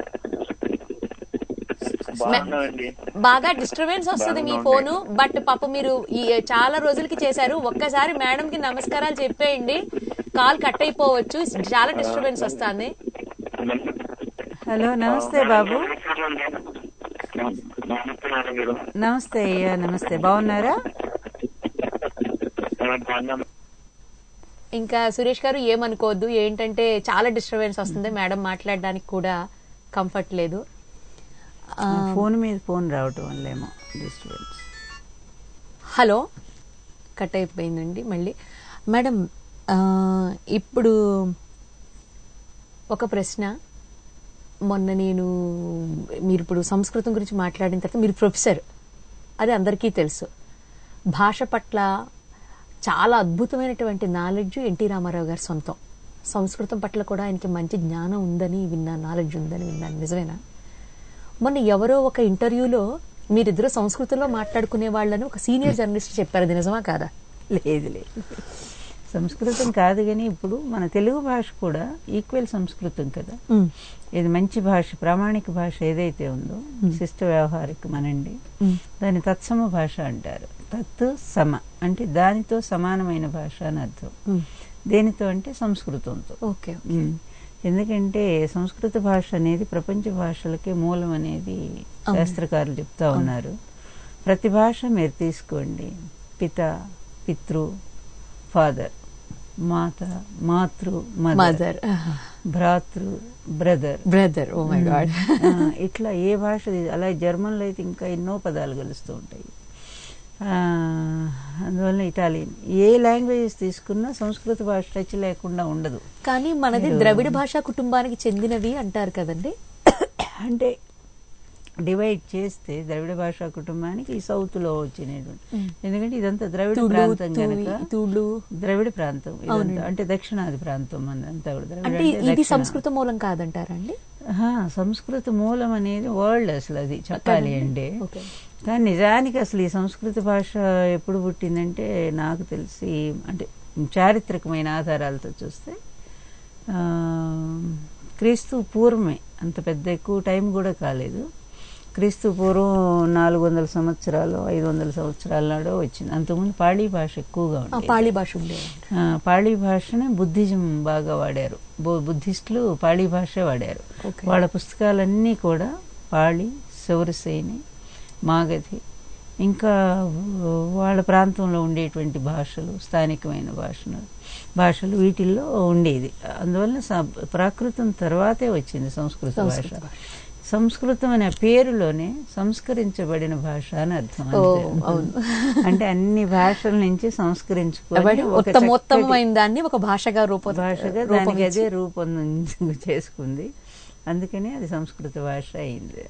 బాగున్నామండి బాగా డిస్టర్బెన్స్ వస్తుంది మీ ఫోను బట్ పాప మీరు ఈ చాలా రోజులకి చేశారు ఒక్కసారి మేడం కి నమస్కారాలు చెప్పేయండి కాల్ కట్ అయిపోవచ్చు చాలా డిస్టర్బెన్స్ వస్తుంది హలో నమస్తే బాబు నమస్తే మేడం గారు నమస్తే అయ్యా నమస్తే బాగున్నారా బాగున్నాం ఇంకా సురేష్ గారు ఏమనుకోవద్దు ఏంటంటే చాలా డిస్టర్బెన్స్ వస్తుంది మేడం మాట్లాడడానికి కూడా కంఫర్ట్ లేదు ఆ, ఫోన్ మీద ఫోన్ రావటం వల్లేమో డిస్టర్బెన్స్ హలో కట్ అయిపోయిందండి మళ్ళీ మేడం ఆ, ఇప్పుడు ఒక ప్రశ్న మొన్న నేను మీరు ఇప్పుడు సంస్కృతం గురించి మాట్లాడిన తర్వాత మీరు ప్రొఫెసర్ అది అందరికీ తెలుసు భాష పట్ల చాలా అద్భుతమైనటువంటి నాలెడ్జ్ ఎన్టీ రామారావు గారి సొంతం సంస్కృతం పట్ల కూడా ఆయనకి మంచి జ్ఞానం ఉందని విన్నాను నాలెడ్జ్ ఉందని విన్నాను నిజమేనా మొన్న ఎవరో ఒక ఇంటర్వ్యూలో మీరిద్దరు సంస్కృతంలో మాట్లాడుకునే వాళ్ళని ఒక సీనియర్ జర్నలిస్ట్ చెప్పారు అది నిజమా కాదా లేదు లేదు సంస్కృతం కాదు కానీ ఇప్పుడు మన తెలుగు భాష కూడా ఈక్వల్ సంస్కృతం కదా మ్. ఇది మంచి భాష ప్రామాణిక భాష ఏదైతే ఉందో శిష్ట వ్యవహారికం అనండి దాన్ని తత్సమ భాష అంటారు తత్ సమ అంటే దానితో సమానమైన భాష అని అర్థం దేనితో అంటే సంస్కృతంతో ఓకే ఉమ్. ఎందుకంటే సంస్కృత భాష అనేది ప్రపంచ భాషలకే మూలం అనేది శాస్త్రకారులు చెప్తా ఉన్నారు ప్రతి భాష మీరు తీసుకోండి పిత పితృ ఫాదర్ మాత మాతృ Mother. మదర్ భ్రాతృ brother brother oh my God ఇట్లా ఏ భాష తీ- అలాగే జర్మన్లో అయితే ఇంకా ఎన్నో పదాలు కలుస్తూ ఉంటాయి ఆ, అందువల్ల ఇటాలియన్ ఏ లాంగ్వేజెస్ తీసుకున్నా సంస్కృత భాష టచ్ లేకుండా ఉండదు కానీ మనది మీరు- ద్రవిడ భాషా కుటుంబానికి చెందినవి అంటారు కదండి అంటే డివైడ్ చేస్తే ద్రవిడ భాషా కుటుంబానికి ఈ సౌత్ లో వచ్చినటువంటి మ్మ్. ఎందుకంటే ఇదంతా ద్రవిడ తుళు, ప్రాంతం తువి, కనుక తుళు. ద్రవిడ ప్రాంతం ఇదంతా అవునండి. అంటే దక్షిణాది ప్రాంతం అంతా కూడా ద్రవిడ అంటే అంటే ఇది దక్షిణ. సంస్కృత మూలం కాదంటారా అండి ఆహా, సంస్కృత మూలం అనేది వరల్డ్ అసలు అది చెప్పాలి కదండి? అంటే ఓకే. కానీ నిజానికి అసలు ఈ సంస్కృత భాష ఎప్పుడు పుట్టిందంటే నాకు తెలిసి అంటే చారిత్రకమైన ఆధారాలతో చూస్తే ఆ, క్రీస్తు పూర్వమే అంత పెద్ద ఎక్కువ టైం కూడా కాలేదు క్రీస్తు పూర్వం నాలుగు వందల సంవత్సరాలు ఐదు వందల సంవత్సరాల నాడో వచ్చింది అంతకుముందు పాళీ భాష ఎక్కువగా ఆ, ఉండేది పాళీ భాష ఉండేది ఆ, పాళీ భాషనే బుద్ధిజం బాగా వాడారు బు- బుద్ధిస్టులు పాళీ భాషే వాడారు ఓకే. వాళ్ళ పుస్తకాలన్నీ కూడా పాళి సౌరసేని మాగధి ఇంకా వాళ్ళ ప్రాంతంలో ఉండేటువంటి భాషలు స్థానికమైన భాషలు భాషలు వీటిల్లో ఉండేది అందువల్ల స- ప్రాకృతం తర్వాతే వచ్చింది సంస్కృత భాష సంస్కృత భాష. సంస్కృతం అనే పేరులోనే సంస్కరించబడిన భాష అని అర్థం ఓ, అంతే. అవును. అంటే అన్ని భాషల నుంచి సంస్కరించుకొని కాబట్టి ఒక ఉత్తమోత్తమైన దాన్ని ఒక భాషగా రూప భాషగా రూపం దానికి ఇచ్చి- అదే రూపొందించు చేసుకుంది అందుకని అది సంస్కృత భాష అయింది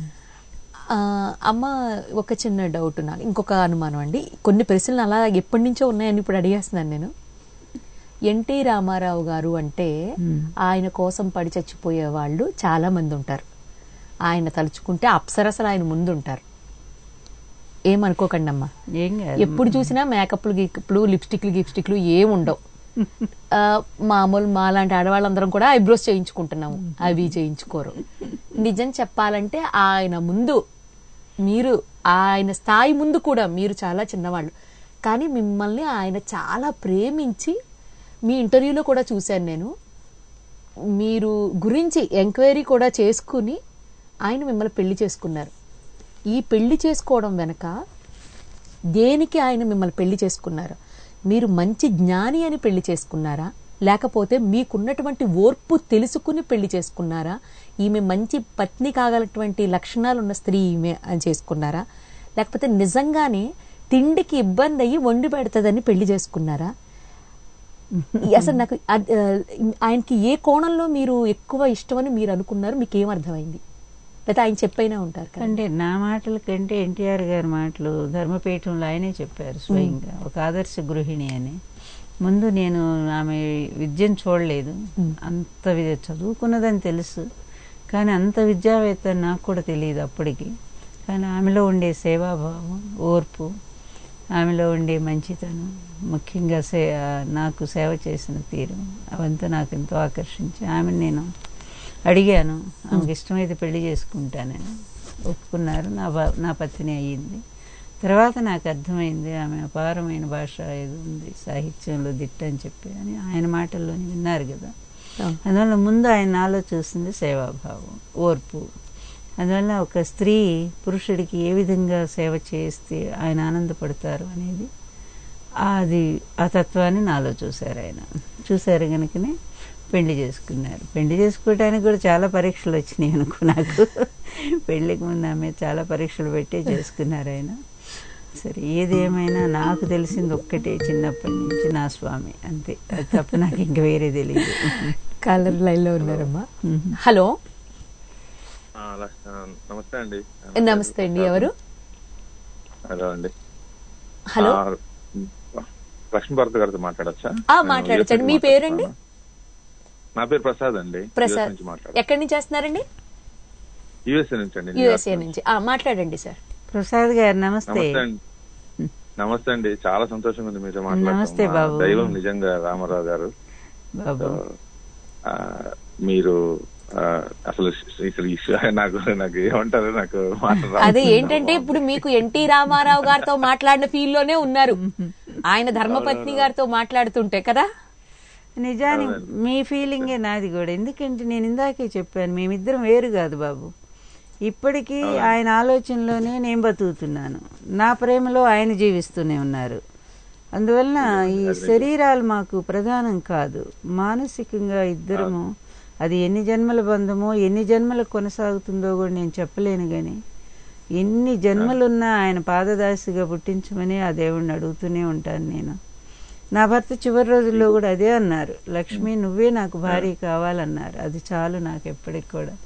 ఆ, అమ్మ ఒక చిన్న డౌట్ నాకు ఇంకొక అనుమానం అండి కొన్ని ప్రశ్నలు అలా ఎప్పటి నుంచో ఉన్నాయని ఇప్పుడు అడిగేస్తున్నాను నేను ఎన్టీ రామారావు గారు అంటే ఆయన కోసం పడి చచ్చిపోయే వాళ్ళు చాలా మంది ఉంటారు ఆయన తలుచుకుంటే అప్సరసలు ఆయన ముందు ఉంటారు ఏమనుకోకండి అమ్మా ఏం కాదు. ఎప్పుడు చూసినా మేకప్లు గిక్ప్లు లిప్స్టిక్లు గిప్స్టిక్లు ఏం ఉండవు ఆ, మామూలు మాలాంటి ఆడవాళ్ళందరం కూడా ఐబ్రోస్ చేయించుకుంటున్నాము అవి చేయించుకోరు నిజం చెప్పాలంటే ఆయన ముందు మీరు ఆయన స్థాయి ముందు కూడా మీరు చాలా చిన్నవాళ్ళు కానీ మిమ్మల్ని ఆయన చాలా ప్రేమించి మీ ఇంటర్వ్యూలో కూడా చూశాను నేను మీరు గురించి ఎంక్వైరీ కూడా చేసుకుని ఆయన మిమ్మల్ని పెళ్లి చేసుకున్నారు ఈ పెళ్లి చేసుకోవడం వెనక దేనికి ఆయన మిమ్మల్ని పెళ్లి చేసుకున్నారు మీరు మంచి జ్ఞాని అని పెళ్లి చేసుకున్నారా లేకపోతే మీకున్నటువంటి ఓర్పు తెలుసుకుని పెళ్లి చేసుకున్నారా ఈమె మంచి పత్ని కాగలటువంటి లక్షణాలు ఉన్న స్త్రీ ఈమె అని చేసుకున్నారా లేకపోతే నిజంగానే తిండికి ఇబ్బంది అయ్యి వండి పెడుతుందని పెళ్లి చేసుకున్నారా ఈ- అసలు నాకు అద్- ఆ, ఆయనకి ఏ కోణంలో మీరు ఎక్కువ ఇష్టమని మీరు అనుకున్నారు మీకు ఏమర్థమైంది లేదా ఆయన చెప్పైనా ఉంటారు కదా అంటే నా మాటల కంటే ఎన్టీఆర్ గారి మాటలు ధర్మపీఠంలో ఆయనే చెప్పారు స్వయంగా ఒక ఆదర్శ గృహిణి అని ముందు నేను ఆమె విద్యను చూడలేదు అంత విద్య చదువుకున్నదని తెలుసు కానీ అంత విద్యావేత్త అని నాకు కూడా తెలియదు అప్పటికి కానీ ఆమెలో ఉండే సేవాభావం ఓర్పు ఆమెలో ఉండే మంచితనం ముఖ్యంగా సే నాకు సేవ చేసిన తీరు అవంతా నాకు ఎంతో ఆకర్షించి ఆమెను నేను అడిగాను ఆమెకి ఇష్టమైతే పెళ్లి చేసుకుంటానని ఒప్పుకున్నారు నా భా- నా పత్ని అయ్యింది తర్వాత నాకు అర్థమైంది ఆమె అపారమైన భాష ఏదో ఉంది సాహిత్యంలో దిట్ట అని చెప్పి అని ఆయన మాటల్లోని విన్నారు కదా అందువల్ల ముందు ఆయన నాలో చూసింది సేవాభావం ఓర్పు అందువల్ల ఒక స్త్రీ పురుషుడికి ఏ విధంగా సేవ చేస్తే ఆయన ఆనందపడతారు అనేది అది ఆ తత్వాన్ని నాలో చూశారు ఆయన చూశారు కనుకనే పెళ్లి చేసుకున్నారు పెళ్లి చేసుకోవడానికి కూడా చాలా పరీక్షలు వచ్చినాయి అనుకో నాకు పెళ్లికి ముందు ఆమె చాలా పరీక్షలు పెట్టే చేసుకున్నారు ఆయన సరే ఏదేమైనా నాకు తెలిసింది ఒక్కటే చిన్నప్పటి నుంచి నా స్వామి అంతే అది తప్ప నాకు ఇంకా వేరే తెలియదు కాలర్ లైన్ లో ఉన్నారమ్మా హలో ఆ, ల- ఆ, నమస్తే అండి నమస్తే అండి ఎవరు హలో అండి హలో ఆ, లక్ష్మీ భారత్ గారితో మాట్లాడచ్చా ఆ మాట్లాడచ్చండి మీ పేరండి నా పేరు ప్రసాద్ అండి ప్రసాద్ US నుంచి మాట్లాడు ఎక్కడి నుంచి చేస్తున్నారండి యుఎస్ఏ నుంచి అండి యుఎస్ఏ నుంచి ఆ, మాట్లాడండి సార్ ప్రసాద్ గారు నమస్తే నమస్తే అండి నమస్తే అండి చాలా సంతోషంగా ఉంది మీతో నమస్తే మాట్లాడటం బాబు. మా దైవం నిజంగా రామారావు గారు బాబు ఆ, మీరు ఆ, అసలు అసలు ఈ ష- నాకు నాకు ఏమంటారు నాకు మాటలు రావు. అదే ఏంటంటే ఇప్పుడు మీకు ఎన్టీ రామారావు గారితో మాట్లాడిన ఫీల్ లోనే ఉన్నారు ఆయన ధర్మపత్ని గారితో మాట్లాడుతుంటే కదా నిజానికి మీ ఫీలింగే నాది కూడా ఎందుకంటే నేను ఇందాకే చెప్పాను మేమిద్దరం వేరు కాదు బాబు ఇప్పటికీ ఆయన ఆలోచనలోనే నేను బతుకుతున్నాను నా ప్రేమలో ఆయన జీవిస్తూనే ఉన్నారు అందువలన ఈ శరీరాలు మాకు ప్రధానం కాదు మానసికంగా ఇద్దరము అది ఎన్ని జన్మల బంధమో ఎన్ని జన్మలకు కొనసాగుతుందో కూడా నేను చెప్పలేను గాని ఎన్ని జన్మలున్నా ఆయన పాదదాసిగా పుట్టించమని ఆ దేవుణ్ణి అడుగుతూనే ఉంటాను నేను నా భర్త చివరి రోజుల్లో కూడా అదే అన్నారు లక్ష్మి నువ్వే నాకు భార్య కావాలన్నారు అది చాలు నాకు ఎప్పటికి కూడా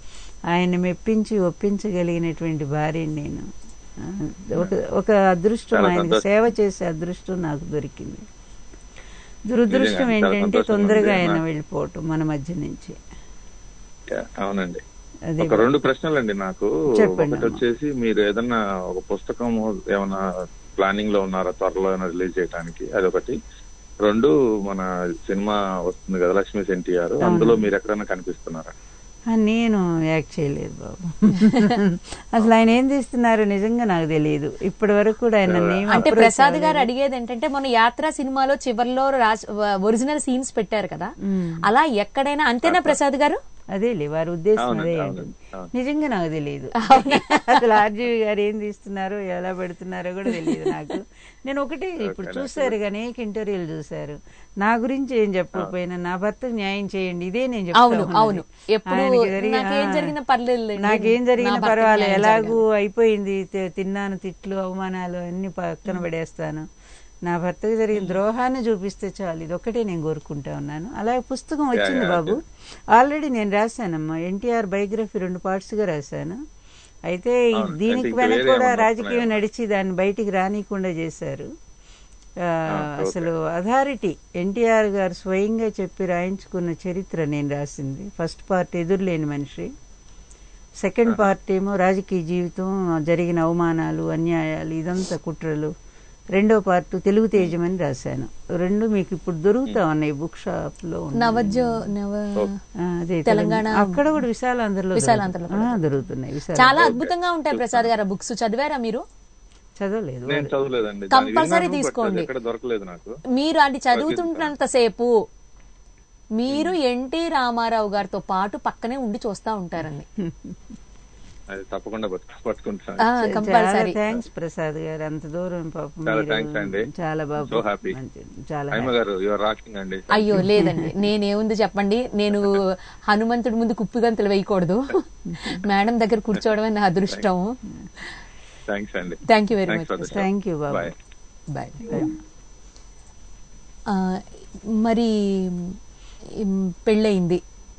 ఆయన మెప్పించి ఒప్పించగలిగినటువంటి భార్యని నేను ఆ, ఒక ఒక అదృష్టం చాలా ఆయనకు సంతోషం. సేవ చేసే అదృష్టం నాకు దొరికింది దురదృష్టం నిజంగా చాలా ఏంటంటే సంతోషం తొందరగా ఉంది. ఆయన నా- వెళ్ళిపోవటం మన మధ్య నుంచి యా, అవునండి అదే ఒక రెండు ప్రశ్నలండి నాకు చెప్పండి ఒకటి వచ్చేసి మీరు ఏదన్నా ఒక పుస్తకం ఏమైనా ప్లానింగ్ లో ఉన్నారా త్వరలో ఏమైనా రిలీజ్ చేయడానికి అదొకటి రెండు మన సినిమా వస్తుంది కదా లక్ష్మీ ఎన్టీఆర్ అవును. అందులో మీరు ఎక్కడైనా కనిపిస్తున్నారా ఆ, నేను యాక్ట్ చేయలేదు బాబు అసలు ఆయన ఏం తీస్తున్నారు నిజంగా నాకు తెలియదు ఇప్పటి వరకు కూడా ఆయన నన్ను ఏం అంటే approach ప్రసాద్ గారు అవ్వలేదు. అడిగేది ఏంటంటే మన యాత్ర సినిమాలో చివర్లో ఒరిజినల్ సీన్స్ పెట్టారు కదా మ్మ్. అలా ఎక్కడైనా అంతేనా ప్రసాద్ గారు అదేలే వారి ఉద్దేశం అవునండి, అదే అవునండి, అండి. అవును. నిజంగా నాకు తెలియదు అసలు ఆర్జీవి గారు ఏం తీస్తున్నారో ఎలా పెడుతున్నారో కూడా తెలియదు నాకు నేను ఒకటే ఇప్పుడు Okay, చూసారు కానీ అనేక ఇంటర్వ్యూలు చూసారు నా గురించి ఏం చెప్పకపోయినా నా భర్తకు న్యాయం చేయండి ఇదే నేను అవును, చెప్తా అవును. ఉన్నది. ఎప్పుడు ఆయనకి జరిగిన- నాకేం జరిగినా పర్లేదులేండి. నాకేం జరిగిన నా భర్తకు పర్వాలేదు న్యాయం ఎలాగూ అయిపోయింది తి- తిన్నాను తిట్లు అవమానాలు అన్ని పక్కన పడేస్తాను నా భర్తకు జరిగిన ద్రోహాన్ని చూపిస్తే చాలు ఇది ఒక్కటే నేను కోరుకుంటా ఉన్నాను అలాగే పుస్తకం యా, వచ్చింది యా, బాబు అదే. ఆల్రెడీ నేను రాశానమ్మా ఎన్టీఆర్ బయోగ్రఫీ రెండు parts గా రాశాను అయితే ఈ అవును, దీనికి అంటే ఇంకా వెనక వేరే కూడా ఏమన్నా రాజకీయం వస్తున్నాయా? నడిచి దాన్ని బయటికి రానియకుండా చేశారు ఆ, ఓకే. అసలు అథారిటీ ఎన్టీఆర్ గారు స్వయంగా చెప్పి రాయించుకున్న చరిత్ర నేను రాసింది ఫస్ట్ పార్ట్ ఎదురులేని మనిషి సెకండ్ పార్ట్ ఏమో రాజకీయ జీవితం జరిగిన అవమానాలు అన్యాయాలు ఇదంతా కుట్రలు రెండో పార్ట్ తెలుగు తేజం అని రాశాను రెండు మీకు ఇప్పుడు దొరుకుతా ఉన్నాయి బుక్ షాప్ లో ఉన్నాయి. నవజో నవ ఆ, అదే తెలంగాణ అక్కడ కూడా విశాలాంధ్రలో విశాలాంధ్రలో దొరుకుతాయి. కూడా ఆ, దొరుకుతున్నాయి విశాల చాలా అద్భుతంగా ఉంటాయి ప్రసాద్ గారు బుక్స్ చదివారా మీరు చదవలేదు నేను చదవలేదండి Compulsory దాన్ని విన్నాను, but తీసుకోండి. అది ఎక్కడ దొరకలేదు నాకు మీరు అది చదువుతుంటున్నంతసేపు మీరు ఎన్టీ రామారావు గారితో పాటు పక్కనే ఉండి చూస్తా ఉంటారండి అది తప్పకుండా పట్టు- పట్టుకుంటాను ఆ, చాలా కంపల్సరీ థ్యాంక్స్ ప్రసాద్ గారు అంత దూరం పాపం చాలా మీరు థ్యాంక్స్ అండి చాలా బాబు సో హ్యాపీ చాలా హైమ happy. గారు యువర్ రాకింగ్ అండి అయ్యో లేదండి నేనేముంది చెప్పండి నేను హనుమంతుడి ముందు కుప్పిగంతులు వేయకూడదు మేడం దగ్గర కూర్చోవడమే నా అదృష్టం థ్యాంక్స్ అండి Thank you very Thanks much, for the Mr. show. Thank you, బాబు. Bye. బాయ్ ఆ, మరి ఉమ్, పెళ్ళయింది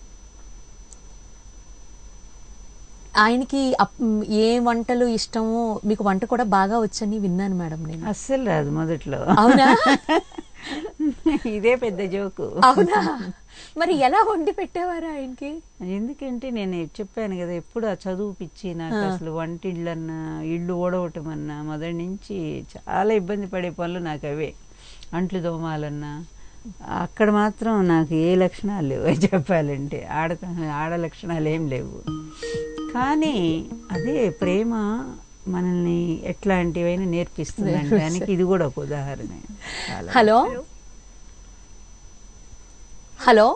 ఆయనకి అప్- ఏ వంటలు ఇష్టమో మీకు వంట కూడా బాగా వచ్చని విన్నాను మేడం నేను అస్సలు రాదు మొదట్లో అవునా ఇదే పెద్ద జోకు అవునా మరి ఎలా వండి పెట్టేవారు ఆయనకి ఎందుకంటే నేను చెప్పాను కదా ఎప్పుడు ఆ చదువు పిచ్చి నాకు ఆ. అసలు వంటిళ్ళన్నా ఇళ్ళు ఓడవటం అన్నా మొదటి నుంచి చాలా ఇబ్బంది పడే పనులు నాకు అవే అంట్లు దోమాలన్నా అక్కడ మాత్రం నాకు ఏ లక్షణాలు లేవు అవి చెప్పాలంటే ఆడ ఆడ లక్షణాలు ఏం లేవు కానీ అదే ప్రేమ మనల్ని ఎట్లాంటివైనా నేర్పిస్తుంది అనడానికి ఇది కూడా ఒక ఉదాహరణ చాలా. హలో హలో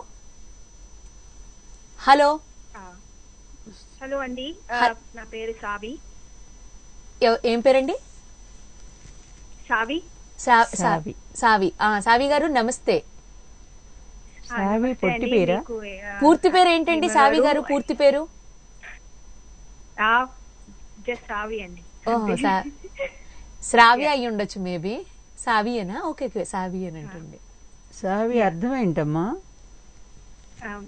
హలో హలో అండి ఆ, నా పేరు సావి ఎవ- ఏం పేరండి సావి సా- సా- సావి. సావి ఆ, సావి గారు నమస్తే సావి పొట్టి పేరా పూర్తి పేరు ఏంటండి సావి గారు పూర్తి పేరు జస్ట్ సావి అండి ఓహో సా- శ్రావ్య అయి ఉండొచ్చు మేబీ సావియేనా ఓకే ఓకే సావి అని అంటుంది సావి అర్థం ఏంటమ్మా Um,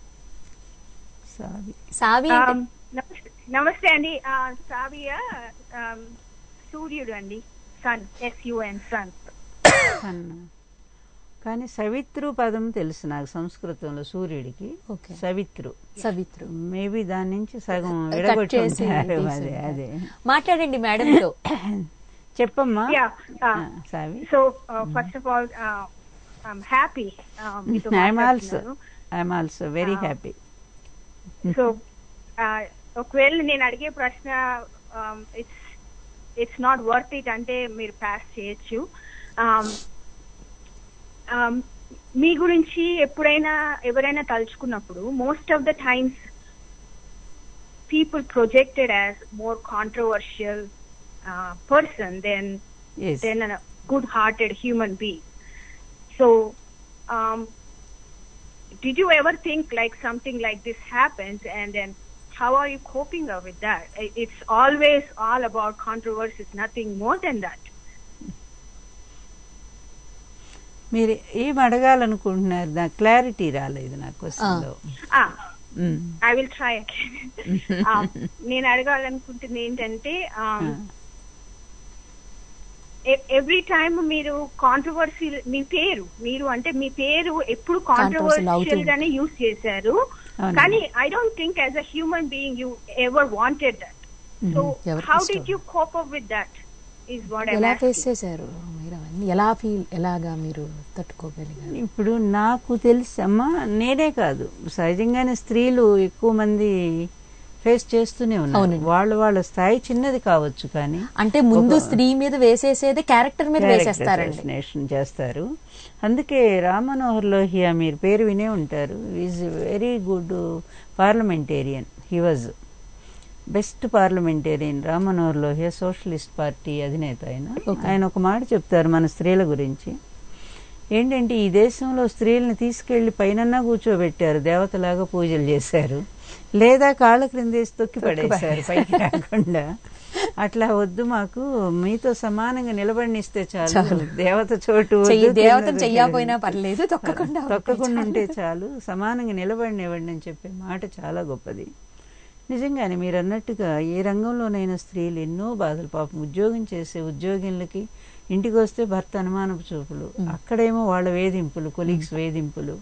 సావి సావి um, అంటే- నమస్తే నమస్తే అండి ఆ, సావియ um, సూర్యుడు అండి సన్ ఎస్యుఎన్ సన్ అన్న కానీ సవిత్రు పదం తెలుసు నాకు సంస్కృతంలో సూర్యుడికి ఓకే. సవిత్రు సవిత్రు మేబీ దాని నుంచి సగం కట్ చేసి విడగొట్టుంటారు తీసి అదే ఉంటారు. అదే మాట్లాడండి మేడంతో చెప్పమ్మా యా సావి so first of all I'm happy I'm also I'm also very happy so ఒకవేళ నేను అడిగే ప్రశ్న it's it's not worth it అంటే మీరు పాస్ చేయొచ్చు Um, um, మీ గురించి ఎప్పుడైనా ఎవరైనా తలుచుకున్నప్పుడు most of the times people projected as more controversial person then Yes. Then good hearted human being so did you ever think like something like this happens and then how are you coping up with that I- it's always all about controversies nothing more than that మీరు ఏం అడగాలనుకుంటున్నారు నాకు clarity రాలేదు నా క్వశ్చన్లో ah hmm. I will try నేను అడగాలనుకుంటుంది ఏంటంటే every time మీరు కాంట్రవర్సీ మీ పేరు మీరు అంటే మీ పేరు ఎప్పుడు Controversial కాంట్రవర్షియల్ అవుతుంది. గానే యూస్ చేశారు అవును. కానీ I don't think as a human being you ever wanted that so ఎవరికి హౌ ఇష్టం? Did you cope up with that is what ఎలా ఫేస్ చేశారు మీరు అవన్నీ ఎలా ఫీల్ ఎలాగా మీరు తట్టుకోగలిగారు ఇప్పుడు నాకు తెలిసి అమ్మా నేనే కాదు సహజంగానే స్త్రీలు ఎక్కువ మంది ఫేస్ చేస్తూనే ఉన్నారు అవునండి. వాళ్ళ వాళ్ళ స్థాయి చిన్నది కావచ్చు కానీ అంటే ముందు ఒక- స్త్రీ మీద వేసేసేది క్యారెక్టర్ మీద Character వేసేస్తారండి assassination చేస్తారు అందుకే రామ్ మనోహర్ లోహియా మీరు పేరు వినే ఉంటారు is very good parliamentarian he was best parliamentarian Ram Manohar Lohia socialist party అధినేత ఆయన Okay. ఆయన ఒక మాట చెప్తారు మన స్త్రీల గురించి ఏంటంటే ఈ దేశంలో స్త్రీలను తీసుకెళ్లి పైనన్నా కూర్చోబెట్టారు దేవతలాగా పూజలు చేశారు లేదా కాళ్ళ క్రిందేసి తొక్కి పడేశారు పైకి రాకుండా అట్లా వద్దు మాకు మీతో సమానంగా నిలబడినిస్తే చాలు చాలు. దేవత చోటు వద్దు, చెయ్యి- దేవతను కింద చెయ్యకపోయినా పర్లేదు, తొక్కకుండా ఉంటే తొక్కకుండా చాలు. ఉంటే చాలు సమానంగా నిలబడినివ్వండి అని చెప్పే మాట చాలా గొప్పది నిజంగానే మీరు అన్నట్టుగా ఏ రంగంలోనైనా స్త్రీలు ఎన్నో బాధలు పాపం ఉద్యోగం చేసే ఉద్యోగులకి ఇంటికి వస్తే భర్త అనుమానపు చూపులు అక్కడేమో వాళ్ళ వేధింపులు కొలీగ్స్ వేధింపులు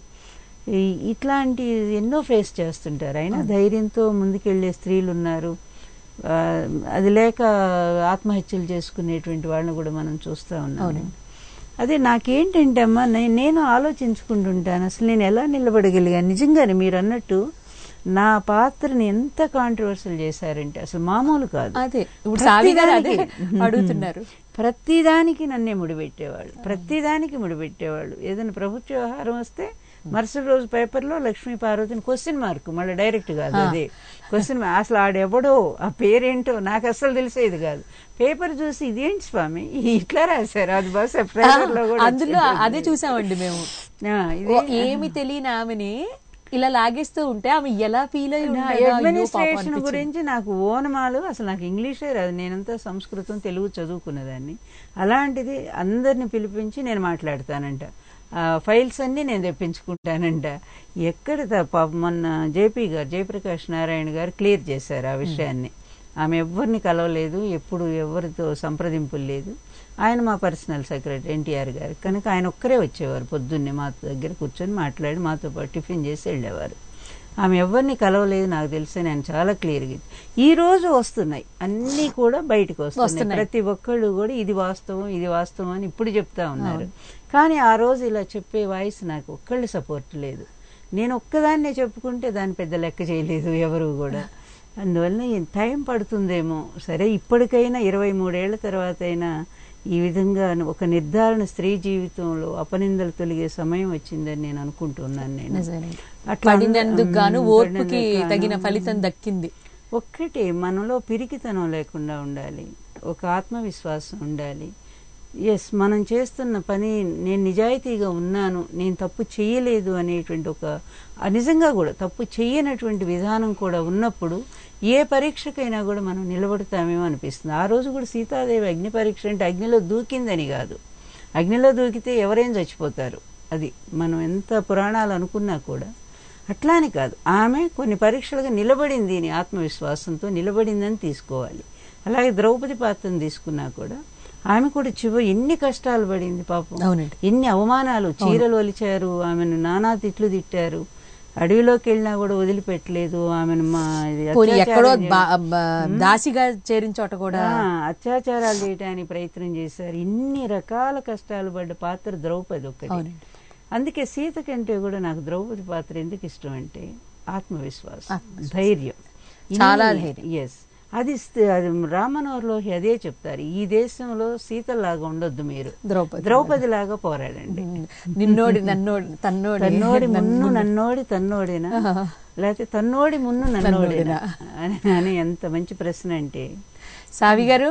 ఈ- ఇట్లాంటి ఎన్నో ఫేస్ చేస్తుంటారు అయినా ధైర్యంతో ముందుకెళ్లే స్త్రీలు ఉన్నారు ఆ, అది లేక ఆత్మహత్యలు చేసుకునేటువంటి వాళ్ళని కూడా మనం చూస్తూ ఉన్నాం అవునండి. అదే నాకేంటంటే అమ్మా నే- నేను ఆలోచించుకుంటుంటాను అసలు నేను ఎలా నిలబడగలిగాను నిజంగానే మీరు అన్నట్టు నా పాత్రని ఎంత కాంట్రవర్సల్ చేశారంటే అసలు మామూలు కాదు అదే ఇప్పుడు సావి గారు అదే ప్రతిదానికి- అడుగుతున్నారు ప్రతిదానికి నన్నే ముడిపెట్టేవాళ్ళు ప్రతిదానికి ముడిపెట్టేవాళ్ళు ఏదైనా ప్రభుత్వ వ్యవహారం వస్తే మరుసటి రోజు పేపర్లో లక్ష్మీ పార్వతిని క్వశ్చన్ మార్క్ మళ్ళీ డైరెక్ట్ కాదు ఆ. అదే క్వశ్చన్ అసలు ఆడెవడో ఆ పేరేంటో నాకు అసలు తెలిసేది కాదు పేపర్ చూసి ఇదేంటి స్వామి ఇట్లా రాశారు అది బస్ పేపర్ లో కూడా అందులో వచ్చింది. అదే చూసామండి మేము ఆ, ఇదే- ఓ, ఏమి తెలియని ఆమెని ఇలా లాగేస్తూ ఉంటే ఆమె ఎలా ఫీల్ అయి నా ఉంటుందో, అయ్యో పాపం అడ్మినిస్ట్రేషన్ అనిపించింది. గురించి నాకు ఓనమాలు అసలు నాకు ఇంగ్లీషే రాదు నేనంతా సంస్కృతం తెలుగు చదువుకున్నదాన్ని అలాంటిది అందరిని పిలిపించి నేను మాట్లాడతానంట ఆ ఫైల్స్ అన్ని నేను తెప్పించుకుంటానంట ఎక్కడ త- పాపం మొన్న జేపీ గారు జయప్రకాష్ నారాయణ గారు క్లియర్ చేశారు ఆ విషయాన్ని ఆమె ఎవరిని కలవలేదు ఎప్పుడు ఎవరితో సంప్రదింపులు లేదు ఆయన మా పర్సనల్ సెక్రటరీ ఎన్టీఆర్ గారు కనుక ఆయన ఒక్కరే వచ్చేవారు పొద్దున్నే మా దగ్గర కూర్చొని మాట్లాడి మాతో పాటు టిఫిన్ చేసి వెళ్ళేవారు ఆమె ఎవరిని కలవలేదు నాకు తెలిసి నేను చాలా క్లియర్గా ఈ రోజు వస్తున్నాయి అన్నీ కూడా బయటకు వస్తున్నాయి వస్తున్నాయి. ప్రతి ఒక్కళ్ళు కూడా ఇది వాస్తవం ఇది వాస్తవం అని ఇప్పుడు చెప్తా ఉన్నారు కానీ ఆ రోజు ఇలా చెప్పే వాయిస్ నాకు ఒక్కళ్ళు సపోర్ట్ లేదు నేను ఒక్కదాన్నే చెప్పుకుంటే దాన్ని పెద్ద లెక్క చేయలేదు ఎవరు కూడా అందువల్ల ఈ టైం పడుతుందేమో సరే ఇప్పటికైనా ఇరవై మూడేళ్ల తర్వాత అయినా ఈ విధంగా ఒక నిర్ధారణ స్త్రీ జీవితంలో అపనిందలు తొలగే సమయం వచ్చిందని నేను అనుకుంటున్నాను నేను నిజమేనండి. అట్లా అంద- పడినందుకు గాను ఉమ్, ఓర్పుకి పడినందుకు గాను తగిన ఫలితం దక్కింది ఒక్కటే మనలో పిరికితనం లేకుండా ఉండాలి ఒక ఆత్మవిశ్వాసం ఉండాలి ఎస్ మనం చేస్తున్న పని నేను నిజాయితీగా ఉన్నాను నేను తప్పు చేయలేదు అనేటువంటి ఒక ఆ నిజంగా కూడా తప్పు చేయనటువంటి విధానం కూడా ఉన్నప్పుడు ఏ పరీక్షకైనా కూడా మనం నిలబడతామేమో అనిపిస్తుంది ఆ రోజు కూడా సీతాదేవి అగ్ని పరీక్ష అంటే అగ్నిలో దూకిందని కాదు అగ్నిలో దూకితే ఎవరైనా చచ్చిపోతారు అది మనం ఎంత పురాణాలు అనుకున్నా కూడా అట్లా అని కాదు ఆమె కొన్ని పరీక్షలుగా నిలబడింది అని ఆత్మవిశ్వాసంతో నిలబడిందని తీసుకోవాలి అలాగే ద్రౌపది పాత్రను తీసుకున్నా కూడా ఆమె కూడా చివరి ఎన్ని కష్టాలు పడింది పాపం అవునండి. ఎన్ని అవమానాలు చీరలు ఒలిచారు ఆమెను నానా తిట్లు తిట్టారు అడవిలోకి వెళ్ళినా కూడా వదిలిపెట్టలేదు ఆమెను మా ఇది పోనీ ఎక్కడో అత్యాచారం బా- చేయడం. బా- దాసిగా చేరిన చోట కూడా ఆ, అత్యాచారాలు చేయడానికి ప్రయత్నం చేశారు ఇన్ని రకాల కష్టాలు పడ్డ పాత్ర ద్రౌపది ఒకటి అవునండి. అందుకే సీత కంటే కూడా నాకు ద్రౌపది పాత్ర ఎందుకు ఇష్టం అంటే ఆత్మవిశ్వాసం ధైర్యం చాలా ధైర్యం. ఎస్ అది స్థ- అది రామనోహర్లో అదే చెప్తారు ఈ దేశంలో సీతలాగా ఉండొద్దు మీరు ద్రౌపది ద్రౌపది లాగా పోరాడండి నిన్నోడి నన్నోడి తన్నోడి తన్నోడి మున్ను నన్ను- నన్నోడి తన్నోడేనా లేకపోతే తన్నోడి మున్ను నన్నోడేనా అని అని ఎంత మంచి ప్రశ్న అంటే సావి గారు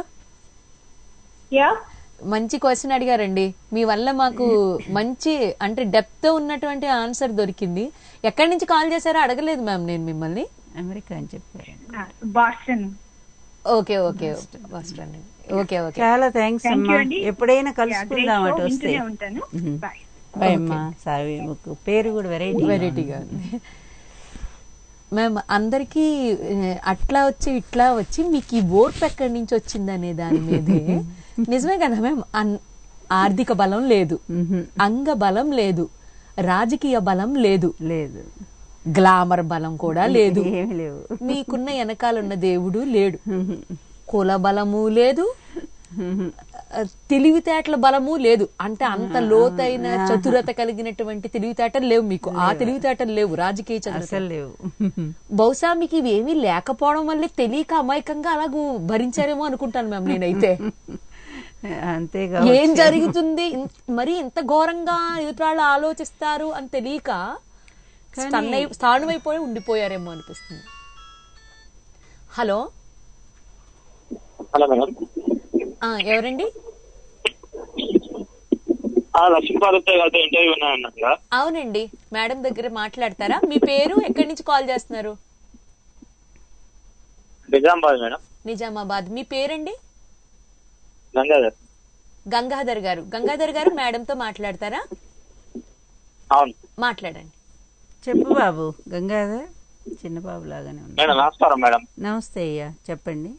యా మంచి క్వశ్చన్ అడిగారండి మీ వల్ల మాకు మంచి అంటే డెప్త్ ఉన్నటువంటి ఆన్సర్ దొరికింది ఎక్కడి నుంచి కాల్ చేశారో అడగలేదు మ్యామ్ నేను మిమ్మల్ని అమెరికా అని చెప్పారు Boston okay okay Boston okay okay చాలా థ్యాంక్స్ Thank you అమ్మా అండి. ఎప్పుడైనా Yeah, కలుసుకుందాం great అటు show. వస్తే వింటూనే ఉంటాను. Bye. బాయ్ అమ్మా సావి పేరు కూడా వెరైటీ వెరైటీగా ఉంది మేము అందరికీ ఏ, అట్లా వచ్చి ఇట్లా వచ్చి మీకు ఈ ఓర్పు ఎక్కడి నుంచి వచ్చిందనే దాని మీదే నిజమే కదా మేము అన్- ఆర్థిక బలం లేదు అంగ బలం లేదు రాజకీయ బలం లేదు లేదు గ్లామర్ బలం కూడా లేదు ఏమీ లేవు మీకున్న వెనకాలన్న దేవుడు లేడు కుల బలము లేదు తెలివితేటల బలము లేదు అంటే అంత లోతైన చతురత కలిగినటువంటి తెలివితేటలు లేవు మీకు ఆ తెలివితేటలు లేవు రాజకీయ చతురత అసలు లేవు బహుశా మీకు ఇవేమీ లేకపోవడం వల్లే తెలియక అమాయకంగా అలాగూ భరించారేమో అనుకుంటాను మ్యామ్ నేనైతే అంతేగా ఏం జరుగుతుంది ఇన్- మరి ఇంత ఘోరంగా ఎదుటాళ్ళు ఆలోచిస్తారు అని తెలియక స్టన్ అయి- స్థాణువైపోయి ఉండిపోయారేమో అనిపిస్తుంది హలో హలో మేడం ఆ, ఎవరండి లక్ష్మీపాదత్త గారితో ఇంటర్వ్యూ ఉన్నాయన్నారు కదా అవునండి మేడం దగ్గర మాట్లాడతారా మీ పేరు ఎక్కడి నుంచి కాల్ చేస్తున్నారు నిజామాబాద్ మేడం నిజామాబాద్ మీ పేరండి గంగాధర్ గంగాధర్ గారు గంగాధర్ గారు మేడంతో మాట్లాడతారా అవును మాట్లాడండి చెప్పు బాబు గంగాధర్ చిన్న బాబు లాగానే ఉంది మేడం నమస్కారం మేడం నమస్తే అయ్యా చెప్పండి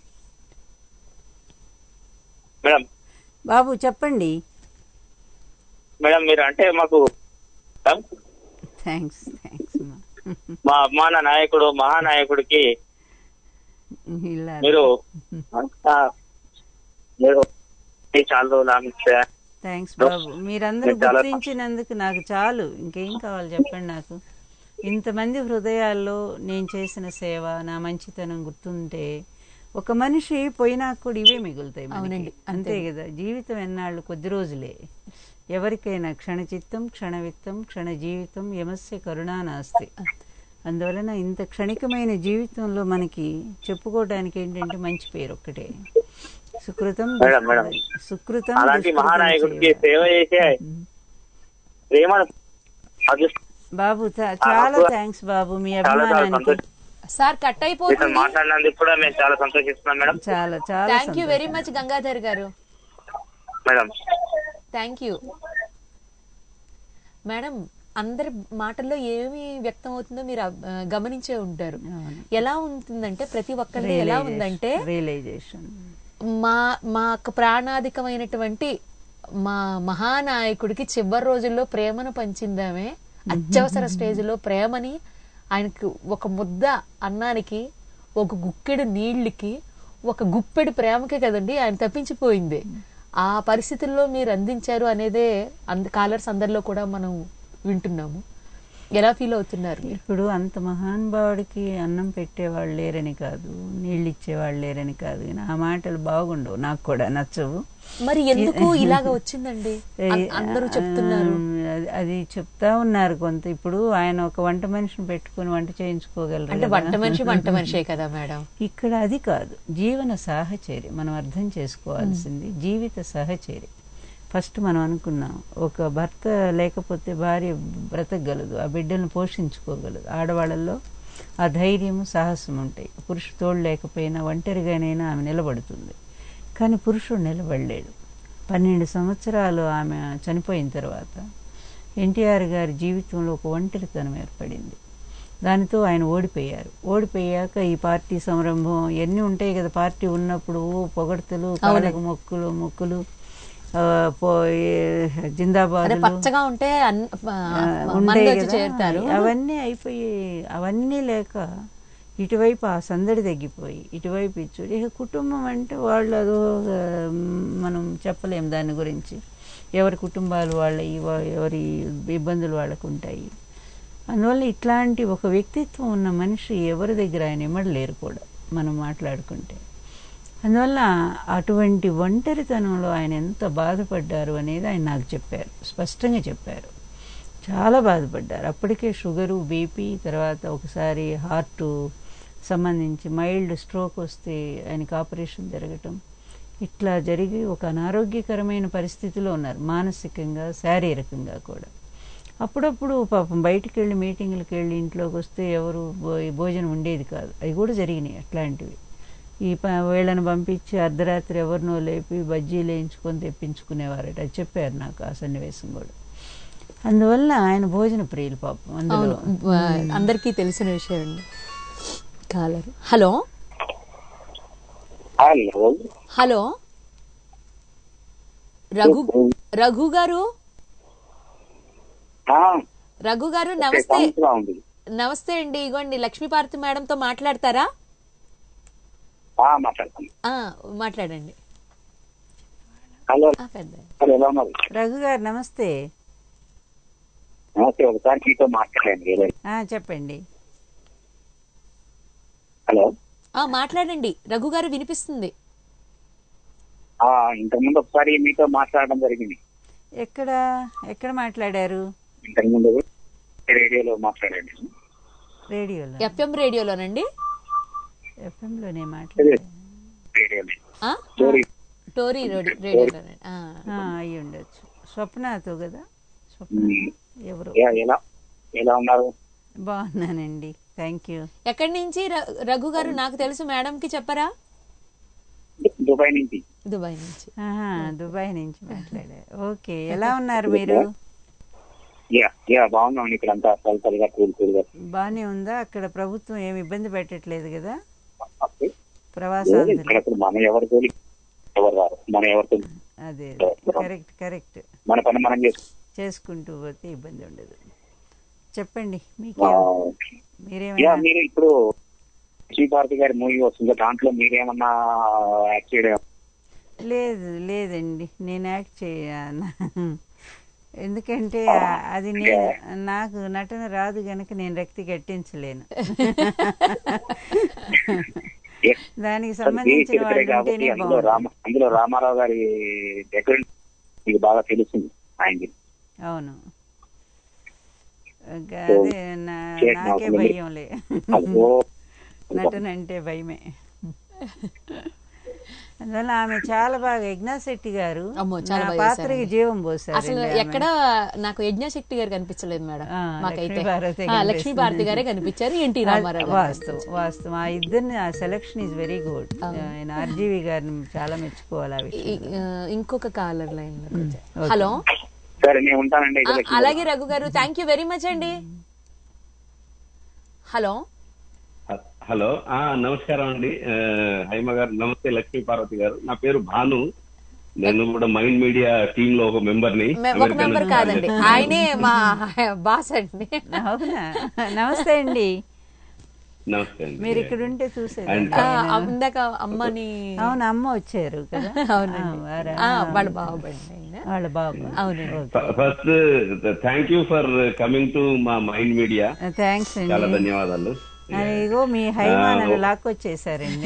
మేడం బాబు చెప్పండి మేడం మీరు అంటే మాకు థ్యాంక్స్ థ్యాంక్స్ మా అభిమాన నాయకుడు మహానాయకుడికి ఇలా మీరు అంతా మీరు చాలా రోజులు ఆమె థ్యాంక్స్ బాబు మీరందరూ నేను చాలా గుర్తించినందుకు నాకు చాలు ఇంకేం కావాలి చెప్పండి నాకు ఇంతమంది హృదయాల్లో నేను చేసిన సేవ నా మంచితనం గుర్తుంటే ఒక మనిషి పోయినా కూడా ఇవే మిగులుతాయి మనకి. అవునండి, అంతే కదా జీవితం ఎన్నాళ్ళు కొద్ది రోజులే ఎవరికైనా క్షణచిత్తం క్షణవిత్తం క్షణ జీవితం యమస్య కరుణా నాస్తి అందువలన ఇంత క్షణికమైన జీవితంలో మనకి చెప్పుకోవడానికి ఏంటంటే మంచి పేరు ఒక్కటే సుకృతం మేడం, మేడం. సుకృతం అలాంటి దుష్కృతం మహానాయకుడికి చేయవ. సేవ చేసే ప్రేమను అదృష్టం బాబు చా- చాలా థ్యాంక్స్ బాబు మీ చాలా చాలా అభిమానానికి సంతోషం సార్ కట్ మీతో అయిపోతుంది మాట్లాడినందుకు కూడా మేము చాలా సంతోషిస్తున్నాం మేడం చాలా చాలా thank you very much Gangadhar గారు మేడం థ్యాంక్ యూ మేడం అందరి మాటల్లో ఏమి వ్యక్తం అవుతుందో మీరు ఆ, గమనించే ఉంటారు ఎలా ఉంటుందంటే ప్రతి ఒక్కరిది ఎలా ఉందంటే రియలైజేషన్ మా మాకు ప్రాణాధికమైనటువంటి మా మహానాయకుడికి చివరి రోజుల్లో ప్రేమను పంచిందామే అత్యవసర స్టేజ్లో ప్రేమని ఆయనకు ఒక ముద్ద అన్నానికి ఒక గుక్కెడు నీళ్ళకి ఒక గుప్పెడు ప్రేమకే కదండి ఆయన తప్పించిపోయింది ఆ పరిస్థితుల్లో మీరు అందించారు అనేదే అంద కాలర్స్ అందరిలో కూడా మనం వింటున్నాము ఎలా ఫీల్ అవుతున్నారు మీరు ఇప్పుడు అంత మహానుభావుడికి అన్నం పెట్టేవాళ్ళు లేరని కాదు నీళ్ళు ఇచ్చేవాళ్ళు లేరని కాదు కానీ ఆ మాటలు బాగుండవు నాకు కూడా నచ్చవు మరి ఎందుకు ఇలాగ వచ్చిందండి అం- అందరూ చెప్తున్నారు ఆ, అది- అది చెప్తా ఉన్నారు కొంత ఇప్పుడు ఆయన ఒక వంట మనిషిని పెట్టుకుని వంట చేయించుకోగలరు అంటే కదా. వంట మనిషి వంట మనిషే కదా మేడం ఇక్కడ అది కాదు జీవన సాహచర్య మనం అర్థం చేసుకోవాల్సింది జీవిత సహచర్య ఫస్ట్ మనం అనుకున్నాం ఒక భర్త లేకపోతే భార్య బ్రతకగలదు ఆ బిడ్డలను పోషించుకోగలదు ఆడవాళ్ళల్లో ఆ ధైర్యము సాహసం ఉంటాయి పురుష తోడు లేకపోయినా ఒంటరిగానైనా ఆమె నిలబడుతుంది కానీ పురుషుడు నిలబడలేడు పన్నెండు సంవత్సరాలు ఆమె చనిపోయిన తర్వాత ఎన్టీఆర్ గారి జీవితంలో ఒక ఒంటరితనం ఏర్పడింది దానితో ఆయన ఓడిపోయారు ఓడిపోయాక ఈ పార్టీ సంరంభం ఇవన్నీ ఉంటాయి కదా పార్టీ ఉన్నప్పుడు ఓ పొగడ్తలు కాళ్ళకు మొక్కులు మొక్కులు ఆ, పో- ఏ- జిందాబాద్ అదే పచ్చగా ఉంటే అన్- ఆ, మంది వచ్చి చేరుతారు అవన్నీ అయిపోయి అవన్నీ లేక ఇటువైపు ఆ సందడి తగ్గిపోయి ఇటువైపు ఇచ్చుడు ఇక కుటుంబం అంటే వాళ్ళు అదో ఆ, మనం చెప్పలేం దాని గురించి ఎవరి కుటుంబాలు వాళ్ళ ఎవరి ఇబ్బందులు వాళ్ళకు ఉంటాయి అందువల్ల ఇట్లాంటి ఒక వ్యక్తిత్వం ఉన్న మనిషి ఎవరి దగ్గర ఆయన ఇమ్మడలేరు కూడా మనం మాట్లాడుకుంటే అందువల్ల అటువంటి ఒంటరితనంలో ఆయన ఎంత బాధపడ్డారు అనేది ఆయన నాకు చెప్పారు స్పష్టంగా చెప్పారు చాలా బాధపడ్డారు అప్పటికే షుగరు బీపీ తర్వాత ఒకసారి హార్ట్ సంబంధించి మైల్డ్ స్ట్రోక్ వస్తే ఆయనకి ఆపరేషన్ జరగటం ఇట్లా జరిగి ఒక అనారోగ్యకరమైన పరిస్థితిలో ఉన్నారు మానసికంగా శారీరకంగా కూడా అప్పుడప్పుడు పాపం బయటికి వెళ్ళి మీటింగ్లకు వెళ్ళి ఇంట్లోకి వస్తే ఎవరు భో- భోజనం ఉండేది కాదు అవి కూడా జరిగినాయి అట్లాంటివి ఈ ప- వీళ్ళని పంపించి అర్ధరాత్రి ఎవరినో లేపి బజ్జీలు వేయించుకొని తెప్పించుకునేవారట అది చెప్పారు నాకు ఆ సన్నివేశం కూడా అందువల్ల ఆయన భోజన ప్రియులు పాపం అందులో అవును అందరికీ తెలిసిన విషయం అండి caller hello hello hello Raghu Raghu గారు రఘు గారు నమస్తే ఉంది నమస్తే అండి ఇగోండి లక్ష్మీపార్తి మేడంతో మాట్లాడతారా మాట్లాడతాను ఆ, మాట్లాడండి హలో ఆ, పెద్ద హలో ఎలా ఉన్నారు రఘు గారు నమస్తే నమస్తే ఒకసారి మీతో మాట్లాడండి వేరే ఆ, చెప్పండి హలో ఆ, మాట్లాడండి రఘు గారు వినిపిస్తుంది ఆ, ఇంతకుముందు ఒకసారి మీతో మాట్లాడడం జరిగింది ఎక్కడ ఎక్కడ మాట్లాడారు ఇంతకుముందు రేడియోలో మాట్లాడండి రేడియోలో ఎఫ్ఎం రేడియోలోనండి ఎఫ్ఎం లోనే మాట్లాడారు రేడియోలో ఆ? స్టోరీ టోరీ రోడి రేడియోలోనండి ఆ. ఆ, అయి ఉండొచ్చు స్వప్నతో కదా స్వప్న ఎవరు యా, ఎలా ఎలా ఉన్నారు బాగున్నానండి థ్యాంక్ యూ ఎక్కడి నుంచి ర- రఘు గారు నాకు తెలుసు మేడం కి చెప్పరా దుబాయ్ నుంచి దుబాయ్ నుంచి ఆహా, దుబాయ్ నుంచి మాట్లాడారు ఓకే ఎలా ఉన్నారు మీరు యా యా బాగున్నాం ఇక్కడ అంతా చల్లగా కూల్ కూల్గా బానే ఉందా అక్కడ ప్రభుత్వం ఏమి ఇబ్బంది పెట్టట్లేదు కదా లేదు, ప్రవాసాంధ్రులు ఇక్కడ అసలు మన ఎవరి తోలి ఎవరు రారు మన ఎవరితో అదే కరెక్ట్ కరెక్ట్ మన పని మనం చేసుకుంటాం చేసుకుంటూ పోతే ఇబ్బంది ఉండదు చెప్పండి ఆ, మీకు యా మీరేమైనా మీరు ఇప్పుడు శ్రీభారతి గారి మూవీ వస్తుంది దాంట్లో మీరేమన్నా యాక్ట్ చేయడం లేదు లేదండి నేను యాక్ట్ చేయను ఎందుకంటే ఆ- అది నేను నాకు నటన రాదు గనక నేను రక్తి కట్టించలేను దానికి సంబంధించిన చరిత్రే వాళ్ళు కాబట్టి ఉంటేనే అందులో బాగుంటుంది రామ అందులో రామారావు గారి దగ్గర మీకు బాగా తెలుస్తుంది ఆయనకి అవును ఇంకా సో, అదే నా- చేయడం నాకే అవసరం లేదు. భయంలే అయ్యో. నటన అంటే భయమే అందువల్ల ఆమె చాలా బాగా యజ్ఞాశెట్టి గారు అమ్మో చాలా నా బాగా పాత్రకి చేశారండి. జీవం పోసారు అసలు ఎక్కడ నాకు యజ్ఞశక్తి గారు కనిపించలేదు మేడం ఆ, మాకైతే లక్ష్మీ భారతే ఆ, లక్ష్మీ భారతి గారే కనిపించారు ఎన్టీ రామారావు గారు వాస్తవం వాస్తవం ఆ ఇద్దరిని ఆ సెలక్షన్ ఈజ్ వెరీ గుడ్ ఆయన ఆర్జీవి గారిని చాలా మెచ్చుకోవాలి ఆ విషయం ఈ- ఆ, ఇంకొక కాలర్ లైన్ లో ఓకే. హలో సరే నేను ఉంటానండి ఆ, అలాగే రఘు గారు థ్యాంక్ యూ వెరీ మచ్ అండి హలో హలో ఆ నమస్కారం అండి ఆ, హైమ గారు నమస్తే లక్ష్మీ పార్వతి గారు నా పేరు భాను నేను కూడా మైండ్ మీడియా టీమ్ లో ఒక మెంబర్ ని మే- ఒక మెంబర్ కాదండి ఆయనే మా బాస్ అండి అవునా నమస్తే అండి నమస్తే అండి మీరు ఇక్కడ ఉంటే చూసేది And- ఆ, ఇందాక అమ్మని అవును అమ్మ వచ్చారు కదా అవునండి. ఆ, వారా? ఆ, వాళ్ళ బాబు వాళ్ళ బాబు అవునండి first thank you for coming to మా మైండ్ మీడియా థ్యాంక్స్ చాలా అండి ధన్యవాదాలు అని ఇగో మీ హైమా ఆ, నన్ను ఓ- లాక్కొచ్చేసారండి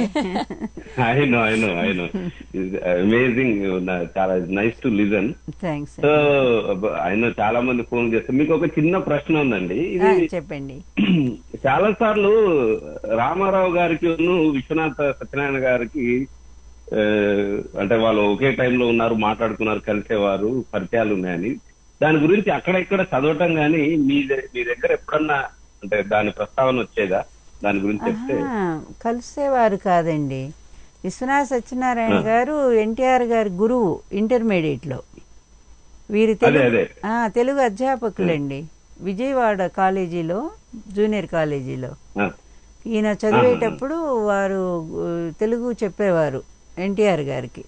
I know I know I know amazing చాలా nice to listen thanks so ఆయన చాలా మంది ఫోన్ చేస్తారు మీకు ఒక చిన్న ప్రశ్న ఉందండి ఆ, ఇది చెప్పండి చాలా సార్లు రామారావు గారికి విశ్వనాథ సత్యనారాయణ గారికి ఆ, అంటే వాళ్ళు ఒకే టైంలో ఉన్నారు మాట్లాడుకున్నారు కలిసేవారు పరిచయాలు ఉన్నాయని దాని గురించి అక్కడ ఇక్కడ చదవటం గానీ మీ ద- మీ దగ్గర ఎప్పుడన్నా అంటే దాని ప్రస్తావన వచ్చేదా దాని గురించి చెప్తే ఆహా, కలిసేవారు కాదండి విశ్వనాథ సత్యనారాయణ ఆ. గారు ఎన్టీఆర్ గారి గురువు ఇంటర్మీడియట్ లో వీరి అదే, తెలుగు అదే. ఆ, తెలుగు అధ్యాపకులండి విజయవాడ కాలేజీలో జూనియర్ కాలేజీలో ఆ, ఈయన చదివేటప్పుడు వారు ఉ, తెలుగు చెప్పేవారు ఎన్టీఆర్ గారికి